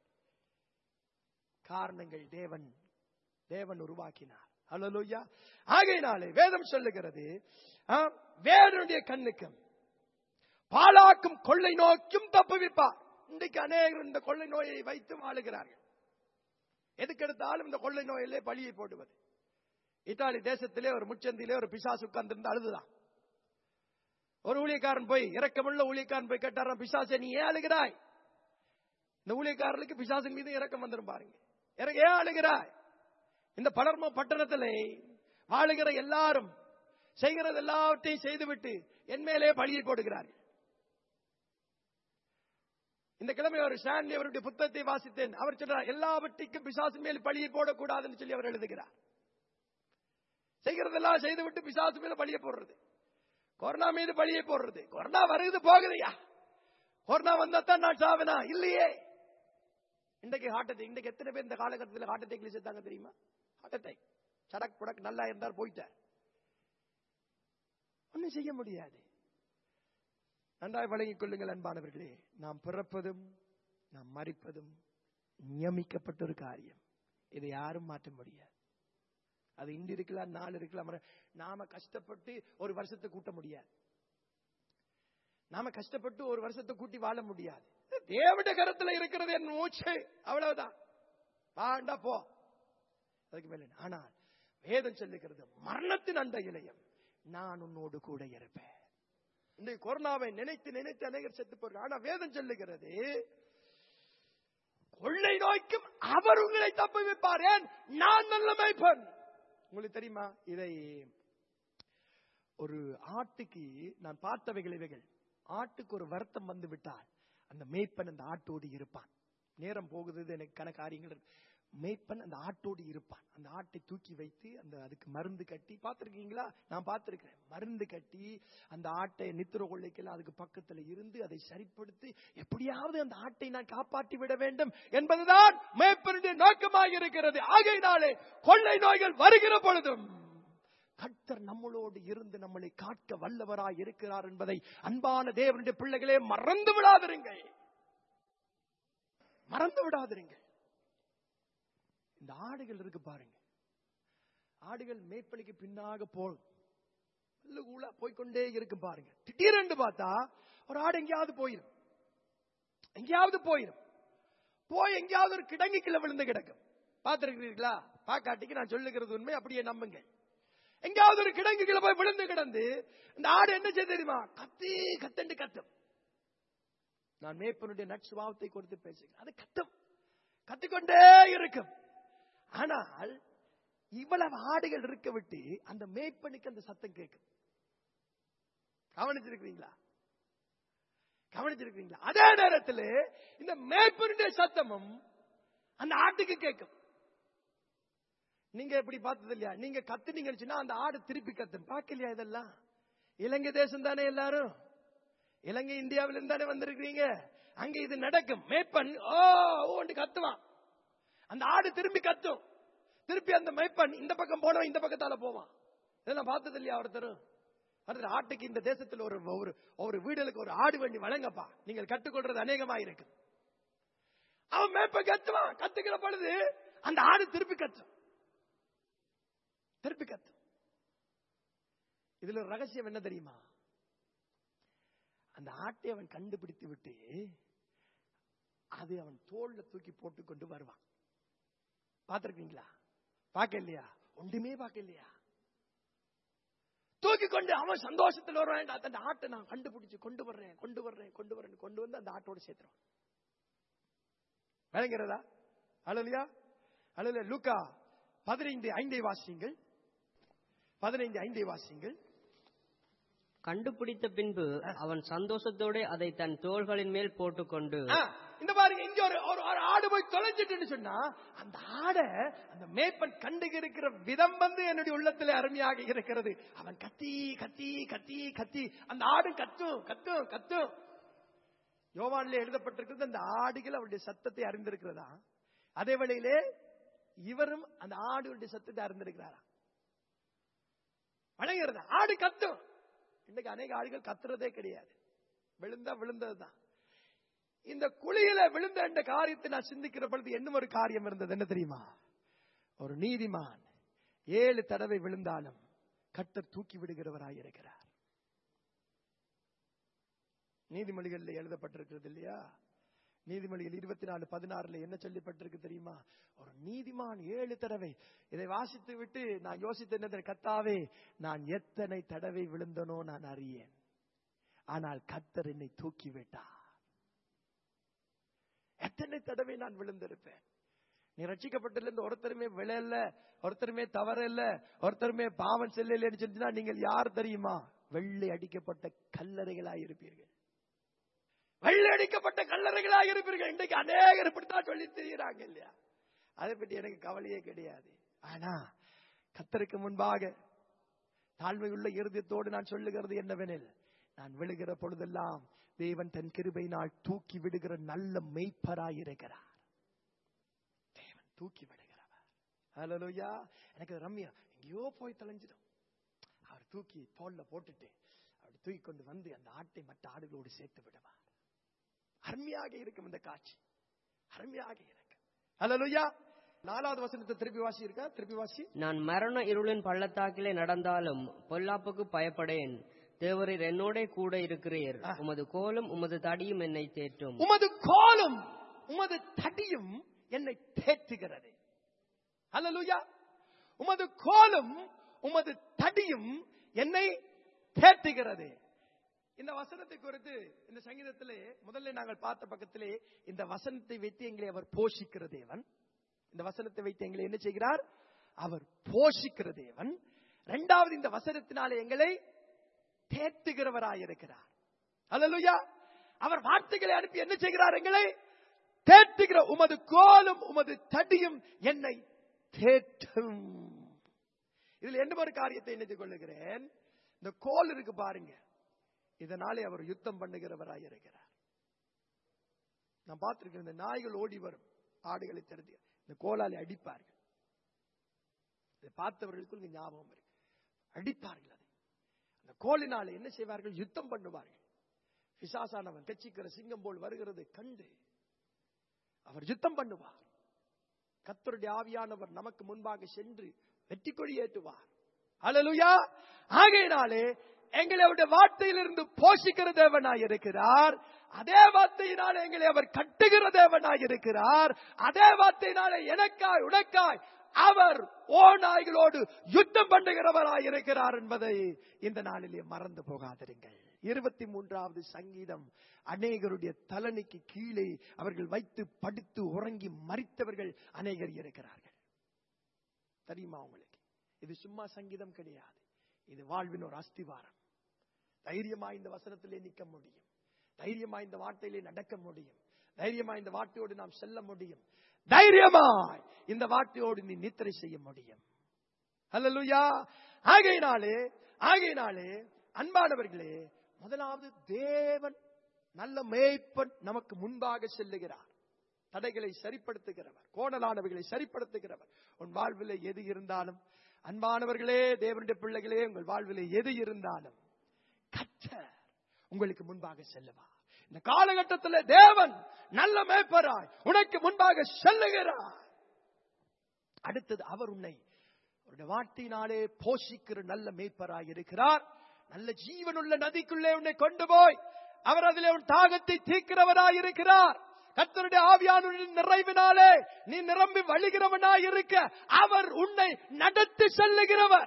காரணங்கள் தேவன் தேவன் உருவாக்கினார் அல்லலுயா ஆகையினாலே வேதம் சொல்லுகிறது ஆ, வேறனுடைய கண்ணுக்கும் பாலாக்கும் கொள்ளை நோக்கும் தப்புவிப்பார் இன்றைக்கு அநேகர் இந்த கொள்ளை நோயை வைத்து வாழுகிறார்கள் எதுக்கெடுத்தாலும் இந்த கொள்ளை நோயிலே பழியை போடுவது இத்தாலி தேசத்திலே ஒரு முச்சந்திலே ஒரு பிசாசு உட்கார்ந்திருந்து அழுதுதான் ஒரு ஊழியக்காரன் போய் இரக்கமுள்ள ஊழியக்காரன் போய் கேட்டாராம் பிசாசே நீ ஏன் அழுகிறாய் இந்த ஊழியக்காரர்களுக்கு பிசாசின் மீது இரக்கம் வந்துடும் பாருங்க இறங்க ஏன் அழுகிறாய் இந்த பலர்ம பட்டணத்திலே வாழுகிற எல்லாரும் செய்கிறது எல்லாவற்றையும் செய்துவிட்டு என் மேலே பழியை போடுகிறார்கள் இந்த கிழமை ஒரு ஸ்டான்லி அவருடைய புத்தகத்தை வாசித்தேன் அவர் சொல்றார் எல்லாவற்றுக்கும் பிசாசின் மேல் பழியை போடக்கூடாதுன்னு சொல்லி அவர் எழுதுகிறார் செய்கிறதெல்லாம் செய்துவிட்டு பிசாசு மேல பழியை போடுறது கொரோனா மீது பழியை போடுறது கொரோனா வருது போகுதுயா கொரோனா வந்தா தான் நான் சாவனா இல்லையே இன்றைக்கு ஹார்ட் அட்டாக் இன்றைக்கு எத்தனை பேர் இந்த காலகட்டத்தில் ஹார்ட் அட்டாக்ல செத்தாங்க தெரியுமா ஹார்ட் அட்டாக் சடக் புடக் நல்லா இருந்தார் போயிட்டார் ஒண்ணும் செய்ய முடியாது நன்றாய் வழங்கிக் கொள்ளுங்கள் அன்பானவர்களே நாம் பிறப்பதும் நாம் மறிப்பதும் நியமிக்கப்பட்ட ஒரு காரியம் இதை யாரும் மாற்ற முடியாது அது இன்று இருக்கலாம் நாள் இருக்கலாம் மறு- நாம கஷ்டப்பட்டு ஒரு வருஷத்தை கூட்ட முடியாது நாம கஷ்டப்பட்டு ஒரு வருஷத்தை கூட்டி வாழ முடியாது தேவட கரத்துல இருக்கிறது என் மூச்சு அவ்வளவுதான் வாண்டா போ அதுக்கு மேல என்ன? ஆனால் வேதம் சொல்லுகிறது மரணத்தின் அந்த இளையம் நான் உன்னோடு கூட இருப்பேன் இந்த கொரோனாவை நினைத்து நினைத்து அநேகர் செத்து போறாங்க ஆனா வேதம் சொல்லுகிறது கொள்ளை நோய்க்கும் அவர் உங்களை தப்பு வைப்பார் ஏன் நான் நல்ல மேய்ப்பன் உங்களுக்கு தெரியுமா இதை ஒரு ஆட்டுக்கு நான் பார்த்தவைகள் இவைகள் ஆட்டுக்கு ஒரு வருத்தம் வந்து விட்டால் அந்த மேய்ப்பன் அந்த ஆட்டோடு இருப்பான் நேரம் போகுது எனக்கு கண காரியங்கள் இருக்கு. மேய்ப்பன் அந்த ஆட்டோடு இருப்பான் அந்த ஆட்டை தூக்கி வைத்து அந்த அதுக்கு மருந்து கட்டி பார்த்திருக்கீங்களா நான் பார்த்திருக்கிறேன் மருந்து கட்டி அந்த ஆட்டை நித்திர கொள்ளைக்கெல்லாம் அதுக்கு பக்கத்துல இருந்து அதை சரிப்படுத்தி எப்படியாவது அந்த ஆட்டை நான் காப்பாற்றி விட வேண்டும் என்பதுதான் மேய்ப்பனுடைய நோக்கமாக இருக்கிறது ஆகையினாலே கொள்ளை நோய்கள் வருகிற பொழுதும் கர்த்தர் நம்மளோடு இருந்து நம்மளை காக்க வல்லவராய் இருக்கிறார் என்பதை அன்பான தேவனுடைய பிள்ளைகளே மறந்து விடாதிருங்கள் மறந்து விடாதிருங்கள் இந்த ஆடுகள் இருக்கு பாருங்க ஆடுகள் மேய்ப்பனுக்கு பின்னாக போகும் கூலா போய்க்கொண்டே இருக்கு பாருங்க திடீரென்று பார்த்தா ஒரு ஆடு எங்கேயாவது போயிடும் எங்கேயாவது போயிடும் போய் எங்கேயாவது ஒரு கிடங்குக்குள்ள விழுந்து கிடக்கும் பார்த்திருக்கிறீர்களா பாக்காட்டிக்கு நான் சொல்லுகிறது உண்மை அப்படியே நம்புங்க எங்கேயாவது ஒரு கிடங்குக்குள்ள போய் விழுந்து கிடந்து இந்த ஆடு என்ன செய்ய தெரியுமா கத்தி கத்தண்டு கத்தும் நான் மேய்ப்பனுடைய நட்சுபாவத்தை கொடுத்து பேசுகிறேன் அது கத்தும் கத்திக்கொண்டே இருக்கும் ஆனால் இவ்வளவு ஆடுகள் இருக்க விட்டு அந்த மேய்ப்பனுக்கு அந்த சத்தம் கேட்கும் கவனிச்சிருக்கிறீங்களா கவனிச்சிருக்கிறீங்களா அதே நேரத்தில் இந்த மேய்ப்பனுடைய சத்தமும் அந்த ஆட்டுக்கு கேட்கும் நீங்க எப்படி பார்த்தது இல்லையா நீங்க கத்துனீங்கன்னு சொன்னா அந்த ஆடு திருப்பி கத்தும் பார்க்கலையா இதெல்லாம் இலங்கை தேசம் தானே எல்லாரும் இலங்கை இந்தியாவில இருந்து தானே வந்திருக்கிறீங்க அங்க இது நடக்கும் மேய்ப்பன் ஓ ஓண்டு கத்துவான் அந்த ஆடு திரும்பி கத்தும் திருப்பி அந்த மேய்ப்பன் இந்த பக்கம் போனவன் இந்த பக்கத்தால போவான் இதெல்லாம் பார்த்தது இல்லையா ஒருத்தரும் அடுத்த ஆட்டுக்கு இந்த தேசத்தில் ஒரு ஒரு ஒரு வீடுகளுக்கு ஒரு ஆடு வண்டி வழங்கப்பா நீங்கள் கற்றுக்கொள்றது அநேகமா இருக்கு அவன் மேய்ப்ப கத்துவான் கத்துக்கிற பொழுது அந்த ஆடு திருப்பி கத்தும் திருப்பி கத்தும் இதுல ஒரு ரகசியம் என்ன தெரியுமா அந்த ஆட்டை அவன் கண்டுபிடித்து விட்டு அது அவன் தோல்ல தூக்கி போட்டு கொண்டு வருவான் பார்த்திருக்கீங்களா பார்க்க இல்லையா ஒன்றுமே பார்க்க இல்லையா தூக்கி கொண்டு அவன் சந்தோஷத்தில் வருவான் அந்த ஆட்டை நான் கண்டுபிடிச்சு கொண்டு வர்றேன் கொண்டு வர்றேன் கொண்டு வர்றேன் கொண்டு வந்து அந்த ஆட்டோட சேர்த்துருவான் விளங்குறதா அழலியா அழல லூக்கா பதினைந்து ஐந்தை வாசியுங்கள் பதினைந்து ஐந்தை வாசியுங்கள் கண்டுபிடித்த பின்பு அவன் சந்தோஷத்தோட அதை தன் தோள்களின் மேல் போட்டுக்கொண்டு ஆ, இந்த பாருங்க இங்க ஒரு ஒரு ஒரு ஆடு போய் தொலைஞ்சிட்டுன்னு சொன்னா அந்த ஆடை அந்த மேய்ப்பன் கண்டு இருக்கிற விதம் வந்து என்னுடைய உள்ளத்துல அருமையாக இருக்கிறது அவன் கத்தி கத்தி கத்தி கத்தி அந்த ஆடு கத்தும் கத்தும் கத்தும் யோவான்ல எழுதப்பட்டிருக்கிறது அந்த ஆடுகள் அவருடைய சத்தத்தை அறிந்திருக்கிறதா அதே வேளையிலே இவரும் அந்த ஆடுடைய சத்தத்தை அறிந்திருக்கிறாரா வழங்குறது ஆடு கத்தும் இன்னைக்கு அநேக ஆடுகள் கத்துறதே கிடையாது விழுந்தா விழுந்ததுதான் இந்த குழியில விழுந்த என்ற காரியத்தை நான் சிந்திக்கிற பொழுது இன்னும் ஒரு காரியம் இருந்தது என்ன தெரியுமா ஒரு நீதிமான் ஏழு தடவை விழுந்தாலும் கட்டர் தூக்கி விடுகிறவராய் இருக்கிறார் நீதிமொழிகள்ல எழுதப்பட்டிருக்கிறது இல்லையா நீதிமொழிகள் இருபத்தி நாலு பதினாறுல என்ன சொல்லப்பட்டிருக்கு தெரியுமா ஒரு நீதிமான் ஏழு தடவை இதை வாசித்து விட்டு நான் யோசித்த என்ன தெரியுமா? கர்த்தாவே நான் எத்தனை தடவை விழுந்தனோ நான் அறியேன் ஆனால் கர்த்தர் என்னை தூக்கி விட்டார் எத்தனை தடவை நான் விழுந்திருப்பேன் நீ ரட்சிக்கப்பட்டதுல இருந்து ஒருத்தருமே விழல ஒருத்தருமே தவறல்ல ஒருத்தருமே பாவம் செல்லலன்னு சொல்லினா நீங்கள் யார் தெரியுமா வெள்ளை அடிக்கப்பட்ட கல்லறைகளாய் இருப்பீர்கள் வெள்ளை அடிக்கப்பட்ட கல்லறைகளாக இருப்பீர்கள் இன்றைக்கு அநேகர் இப்படித்தான் சொல்லி தெரியுறாங்க இல்லையா அதை பற்றி எனக்கு கவலையே கிடையாது ஆனா கத்தருக்கு முன்பாக தாழ்மையுள்ள இருதயத்தோடு நான் சொல்லுகிறது என்னவெனில் நான் விழுகிற பொழுதெல்லாம் தேவன் தன் கிருபையினால் தூக்கி விடுகிற நல்ல மெய்ப்பராய் இருக்கிறார் தேவன் தூக்கி விடுகிறவர் ஹalleluya எனக்கு அது ரம்யா எங்கேயோ போய் தொலைஞ்சிடும் அவர் தூக்கி தோல்ல போட்டுட்டு அவர் தூக்கி கொண்டு வந்து அந்த ஆட்டை மற்ற ஆடுகளோடு சேர்த்து விடுவார் அருமையாக இருக்கும் இந்த காட்சி அருமையாக இருக்கு ஹalleluya நாலாவது வசனத்தை திருப்பி வாசி இருக்கா திருப்பி வாசி நான் மரண இருளின் பள்ளத்தாக்கிலே நடந்தாலும் பொல்லாப்புக்கு பயப்படேன் தேவரீர் என்னோட கூட இருக்கிறீர் உமது கோலும் உமது தடியும் என்னை தேற்றும் உமது கோலும் உமது தடியும் என்னை தேற்றுகிறது அல்லலுயா உமது கோலும் உமது தடியும் என்னை தேற்றுகிறது இந்த வசனத்தை குறித்து இந்த சங்கீதத்திலே முதல்ல நாங்கள் பார்த்த பக்கத்திலே இந்த வசனத்தை வைத்து எங்களை அவர் போஷிக்கிற தேவன் இந்த வசனத்தை வைத்து எங்களை என்ன செய்கிறார் அவர் போஷிக்கிற தேவன் இரண்டாவது இந்த வசனத்தினாலே எங்களை தேற்றுகிறவராய் இருக்கிறார் அல்லலுயா அவர் வார்த்தைகளை அனுப்பி என்ன செய்கிறார் எங்களை தேற்றுகிற உமது கோலும் உமது தடியும் என்னை தேற்றும் இதுல என்ன ஒரு காரியத்தை நினைத்துக் கொள்ளுகிறேன் இந்த கோல் இருக்கு பாருங்க இதனாலே அவர் யுத்தம் பண்ணுகிறவராய் இருக்கிறார் நான் பார்த்திருக்கேன் இந்த நாய்கள் ஓடி வரும் ஆடுகளை தெரிஞ்சு இந்த கோலாலே அடிப்பார்கள் இதை பார்த்தவர்களுக்கு இங்க ஞாபகம் இருக்கு அடிப்பார்கள் அதை அந்த கோலினாலே என்ன செய்வார்கள் யுத்தம் பண்ணுவார்கள் பிசாசானவன் கட்சிக்கிற சிங்கம் போல் வருகிறதை கண்டு அவர் யுத்தம் பண்ணுவார் கத்தருடைய ஆவியானவர் நமக்கு முன்பாக சென்று வெற்றி கொடி ஏற்றுவார் அல்லேலூயா ஆகையினாலே எங்களை அவருடைய வார்த்தையிலிருந்து போஷிக்கிற தேவனாய் இருக்கிறார் அதே வார்த்தையினாலே எங்களை அவர் கட்டுகிற தேவனாய் இருக்கிறார் அதே வார்த்தையினாலே எனக்காய் உனக்காய் அவர் ஓ நாய்களோடு யுத்தம் பண்ணுகிறவராய் இருக்கிறார் என்பதை இந்த நாளிலே மறந்து போகாதிருங்கள் இருபத்தி மூன்றாவது சங்கீதம் அநேகருடைய தலனைக்கு கீழே அவர்கள் வைத்து படுத்து உறங்கி மறித்தவர்கள் அநேகர் இருக்கிறார்கள் தெரியுமா உங்களுக்கு இது சும்மா சங்கீதம் கிடையாது இது வாழ்வின் ஒரு அஸ்திவாரம் தைரியமா இந்த வசனத்திலே நிற்க முடியும் தைரியமா இந்த வார்த்தையிலே நடக்க முடியும் தைரியமா இந்த வார்த்தையோடு நாம் செல்ல முடியும் தைரியமாய் இந்த வார்த்தையோடு நீ நித்திரை செய்ய முடியும் அல்லலுயா ஆகையினாலே ஆகையினாலே அன்பானவர்களே முதலாவது தேவன் நல்ல மேய்ப்பன் நமக்கு முன்பாக செல்லுகிறார் தடைகளை சரிப்படுத்துகிறவர் கோணலானவைகளை சரிப்படுத்துகிறவர் உன் வாழ்வில் எது இருந்தாலும் அன்பானவர்களே தேவனுடைய பிள்ளைகளே உங்கள் வாழ்வில் எது இருந்தாலும் கத்தர் உங்களுக்கு முன்பாக செல்லுவார் இந்த காலகட்டத்தில் தேவன் நல்ல மேய்ப்பராய் உனக்கு முன்பாக செல்லுகிறார் அடுத்தது அவர் உன்னை அவருடைய வார்த்தையினாலே போஷிக்கிற நல்ல மேய்ப்பராய் இருக்கிறார் நல்ல ஜீவனுள்ள நதிக்குள்ளே உன்னை கொண்டு போய் அவர் அதிலே உன் தாகத்தை தீர்க்கிறவராய் இருக்கிறார் கத்தருடைய ஆவியானுடைய நிறைவினாலே நீ நிரம்பி வழிகிறவனாய் இருக்க அவர் உன்னை நடத்தி செல்லுகிறவர்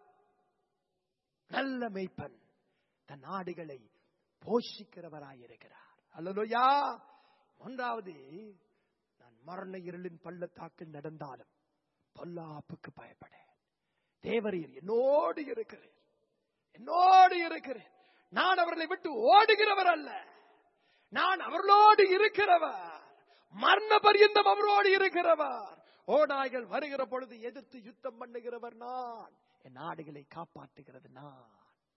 நல்ல மெய்ப்பன் தன் ஆடுகளை போஷிக்கிறவராய் இருக்கிறார் அல்லலோயா ஒன்றாவது நான் மரண இருளின் பள்ளத்தாக்கில் நடந்தாலும் பொல்லாப்புக்கு பயப்படேன் தேவரீர் என்னோடு இருக்கிறேன் என்னோடு இருக்கிறேன் நான் அவர்களை விட்டு ஓடுகிறவர் அல்ல நான் அவர்களோடு இருக்கிறவர் மரண பரியந்தம் அவரோடு இருக்கிறவர் ஓநாய்கள் வருகிற பொழுது எதிர்த்து யுத்தம் பண்ணுகிறவர் நான் என் நாடுகளை காப்பாற்றுகிறது நான்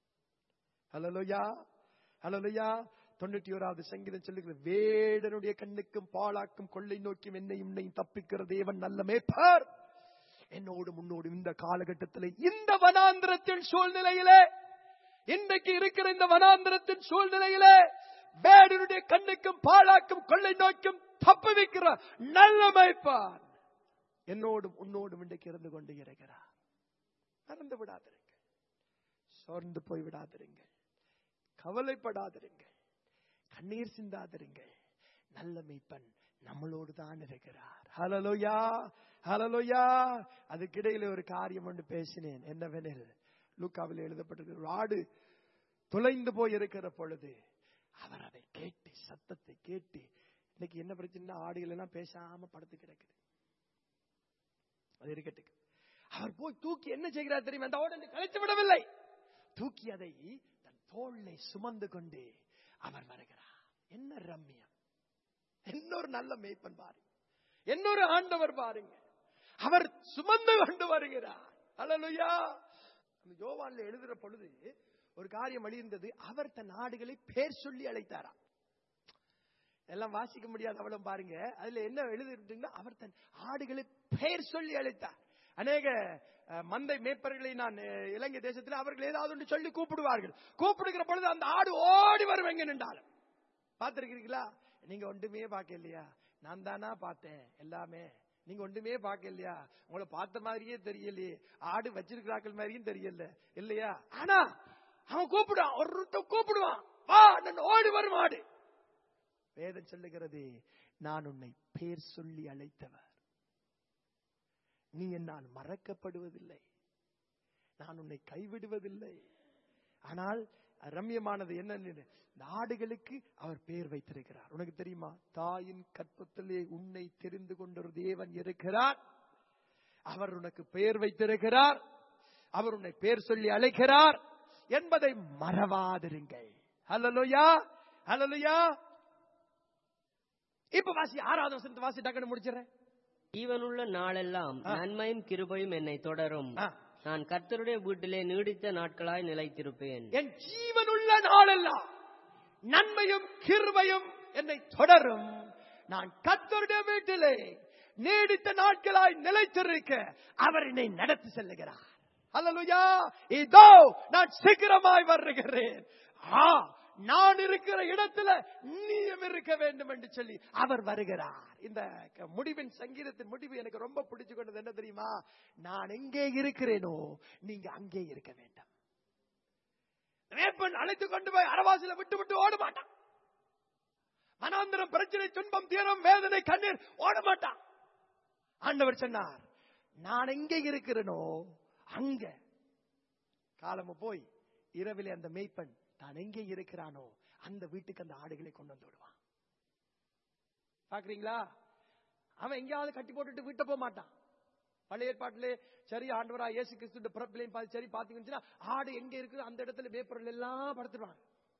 ஹலோயா ஹலோயா தொண்ணூத்தி ஓராவது சங்கீதம் சொல்லுகிற வேடனுடைய கண்ணுக்கும் பாழாக்கும் கொள்ளை நோக்கியும் என்னையும் உன்னையும் தப்பிக்கிற தேவன் நல்ல மேய்ப்பர் என்னோடு முன்னோடு இந்த காலகட்டத்தில் இந்த வனாந்திரத்தின் சூழ்நிலையிலே இன்றைக்கு இருக்கிற இந்த வனாந்திரத்தின் சூழ்நிலையிலே வேடனுடைய கண்ணுக்கும் பாழாக்கும் கொள்ளை நோக்கும் தப்புவிக்கிற நல்ல மேய்ப்பான் என்னோடும் உன்னோடும் இன்றைக்கு இருந்து கொண்டு இருக்கிறார் மறந்து விடாதிருங்கள் சோர்ந்து போய் விடாதிருங்கள் கவலைப்படாதிருங்கள் கண்ணீர் சிந்தாதிருங்கள் நல்ல மீட்பன் நம்மளோடு தான் இருக்கிறார் ஹலலோயா ஹலலோயா அதுக்கிடையில ஒரு காரியம் ஒன்று பேசினேன் என்னவெனில் லூக்காவில் எழுதப்பட்டிருக்கிற ஒரு ஆடு தொலைந்து போய் இருக்கிற பொழுது அவர் அதை கேட்டு சத்தத்தை கேட்டு இன்னைக்கு என்ன பிரச்சனை ஆடுகள் எல்லாம் பேசாம படுத்து கிடக்குது அது இருக்கட்டுக்கு அவர் போய் தூக்கி என்ன செய்கிறார் தெரியுமா அந்த ஓடனை கலைத்து விடவில்லை தூக்கி அதை தன் தோளை சுமந்து கொண்டு அவர் வருகிறார் என்ன ரம்மியம் இன்னொரு நல்ல மேய்ப்பன் பாருங்க இன்னொரு ஆண்டவர் பாருங்க அவர் சுமந்து கொண்டு வருகிறார் அல்லலுயா அந்த யோவான்ல எழுதுற பொழுது ஒரு காரியம் அழிந்தது அவர் தன் ஆடுகளை பேர் சொல்லி அழைத்தாராம் எல்லாம் வாசிக்க முடியாது அவ்வளவு பாருங்க அதுல என்ன எழுதிருந்தீங்கன்னா அவர் தன் ஆடுகளை பெயர் சொல்லி அழைத்தார் அநேக அஹ், மந்தை மேய்ப்பர்களை நான் அஹ், இலங்கை தேசத்தில் அவர்கள் ஏதாவது ஒன்று சொல்லி கூப்பிடுவார்கள் கூப்பிடுகிற பொழுது அந்த ஆடு ஓடி வரும் எங்க நின்றாலும் பார்த்திருக்கிறீங்களா நீங்க ஒன்றுமே பார்க்க இல்லையா நான் தானா பார்த்தேன் எல்லாமே நீங்க ஒன்றுமே பார்க்க இல்லையா உங்களை பார்த்த மாதிரியே தெரியலையே ஆடு வச்சிருக்கிறாக்கள் மாதிரியும் தெரியல இல்லையா ஆனா அவன் கூப்பிடுவான் ஒருத்த கூப்பிடுவான் வா நான் ஓடி வரும் ஆடு வேதம் சொல்லுகிறது நான் உன்னை பேர் சொல்லி அழைத்தவர் நீ என்னால் மறக்கப்படுவதில்லை நான் உன்னை கைவிடுவதில்லை ஆனால் ரம்யமானது என்ன இந்த ஆடுகளுக்கு அவர் பெயர் வைத்திருக்கிறார் உனக்கு தெரியுமா தாயின் கற்பத்திலே உன்னை தெரிந்து கொண்ட ஒரு தேவன் இருக்கிறார் அவர் உனக்கு பெயர் வைத்திருக்கிறார் அவர் உன்னை பெயர் சொல்லி அழைக்கிறார் என்பதை மறவாதிருங்கள் ஹலலுயா ஹலலுயா இப்ப வாசி ஆறாவது வசனத்தை வாசி டக்குன்னு முடிச்சிடறேன் ஜீவனுள்ள நாளெல்லாம் ஆ. நன்மையும் கிருபையும் என்னை தொடரும் ஆ. நான் கர்த்தருடைய வீட்டிலே நீடித்த நாட்களாய் நிலைத்திருப்பேன் என் ஜீவனுள்ள நாளெல்லாம் நன்மையும் கிருபையும் என்னை தொடரும் நான் கத்தருடைய வீட்டிலே நீடித்த நாட்களாய் நிலைத்திருக்க அவர் என்னை நடத்தி செல்லுகிறார் அல்லலுயா இதோ நான் சீக்கிரமாய் வருகிறேன் ஆ நான் இருக்கிற இடத்துல நீயும் இருக்க வேண்டும் என்று சொல்லி அவர் வருகிறார் இந்த க- முடிவின் சங்கீதத்தின் முடிவு எனக்கு ரொம்ப பிடிச்சு கொண்டது என்ன தெரியுமா நான் எங்கே இருக்கிறேனோ நீங்க அங்கே இருக்க வேண்டும் வேப்பன் அழைத்து கொண்டு போய் அரவாசில விட்டு விட்டு ஓட மாட்டான் மனாந்திரம் பிரச்சனை துன்பம் தீரம் வேதனை கண்ணீர் ஓட மாட்டான் ஆண்டவர் சொன்னார் நான் எங்கே இருக்கிறேனோ அங்க காலம போய் இரவிலே அந்த மேய்ப்பன் தான் எங்கே இருக்கிறானோ அந்த வீட்டுக்கு அந்த ஆடுகளை கொண்டு வந்து விடுவான் பாக்குறீங்களா அவன் எங்கேயாவது கட்டி போட்டுட்டு வீட்டை போக மாட்டான் பழைய ஏற்பாட்டிலே சரி ஆண்டவரா இயேசு கிறிஸ்து பிறப்பிலையும் பார்த்து சரி பாத்தீங்கன்னா ஆடு எங்க இருக்குது அந்த இடத்துல வேப்பர்கள் எல்லாம் படுத்துருவாங்க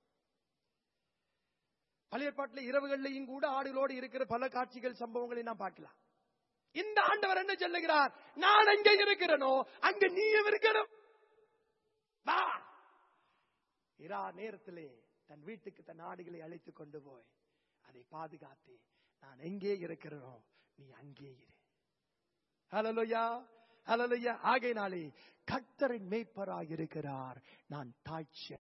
பழைய ஏற்பாட்டில் இரவுகள்லையும் கூட ஆடுகளோடு இருக்கிற பல காட்சிகள் சம்பவங்களை நாம் பார்க்கலாம் இந்த ஆண்டவர் என்ன சொல்லுகிறார் நான் எங்க இருக்கிறேனோ அங்க நீயும் இருக்கணும் வா இரா நேரத்திலே தன் வீட்டுக்கு தன் ஆடுகளை அழைத்து கொண்டு போய் அதை பாதுகாத்து நான் எங்கே இருக்கிறேனோ நீ அங்கே இரு ஹலலுயா ஹலலுயா ஆகையினாலே கர்த்தரின் மேய்ப்பராய் இருக்கிறார் நான் தாய்ச்ச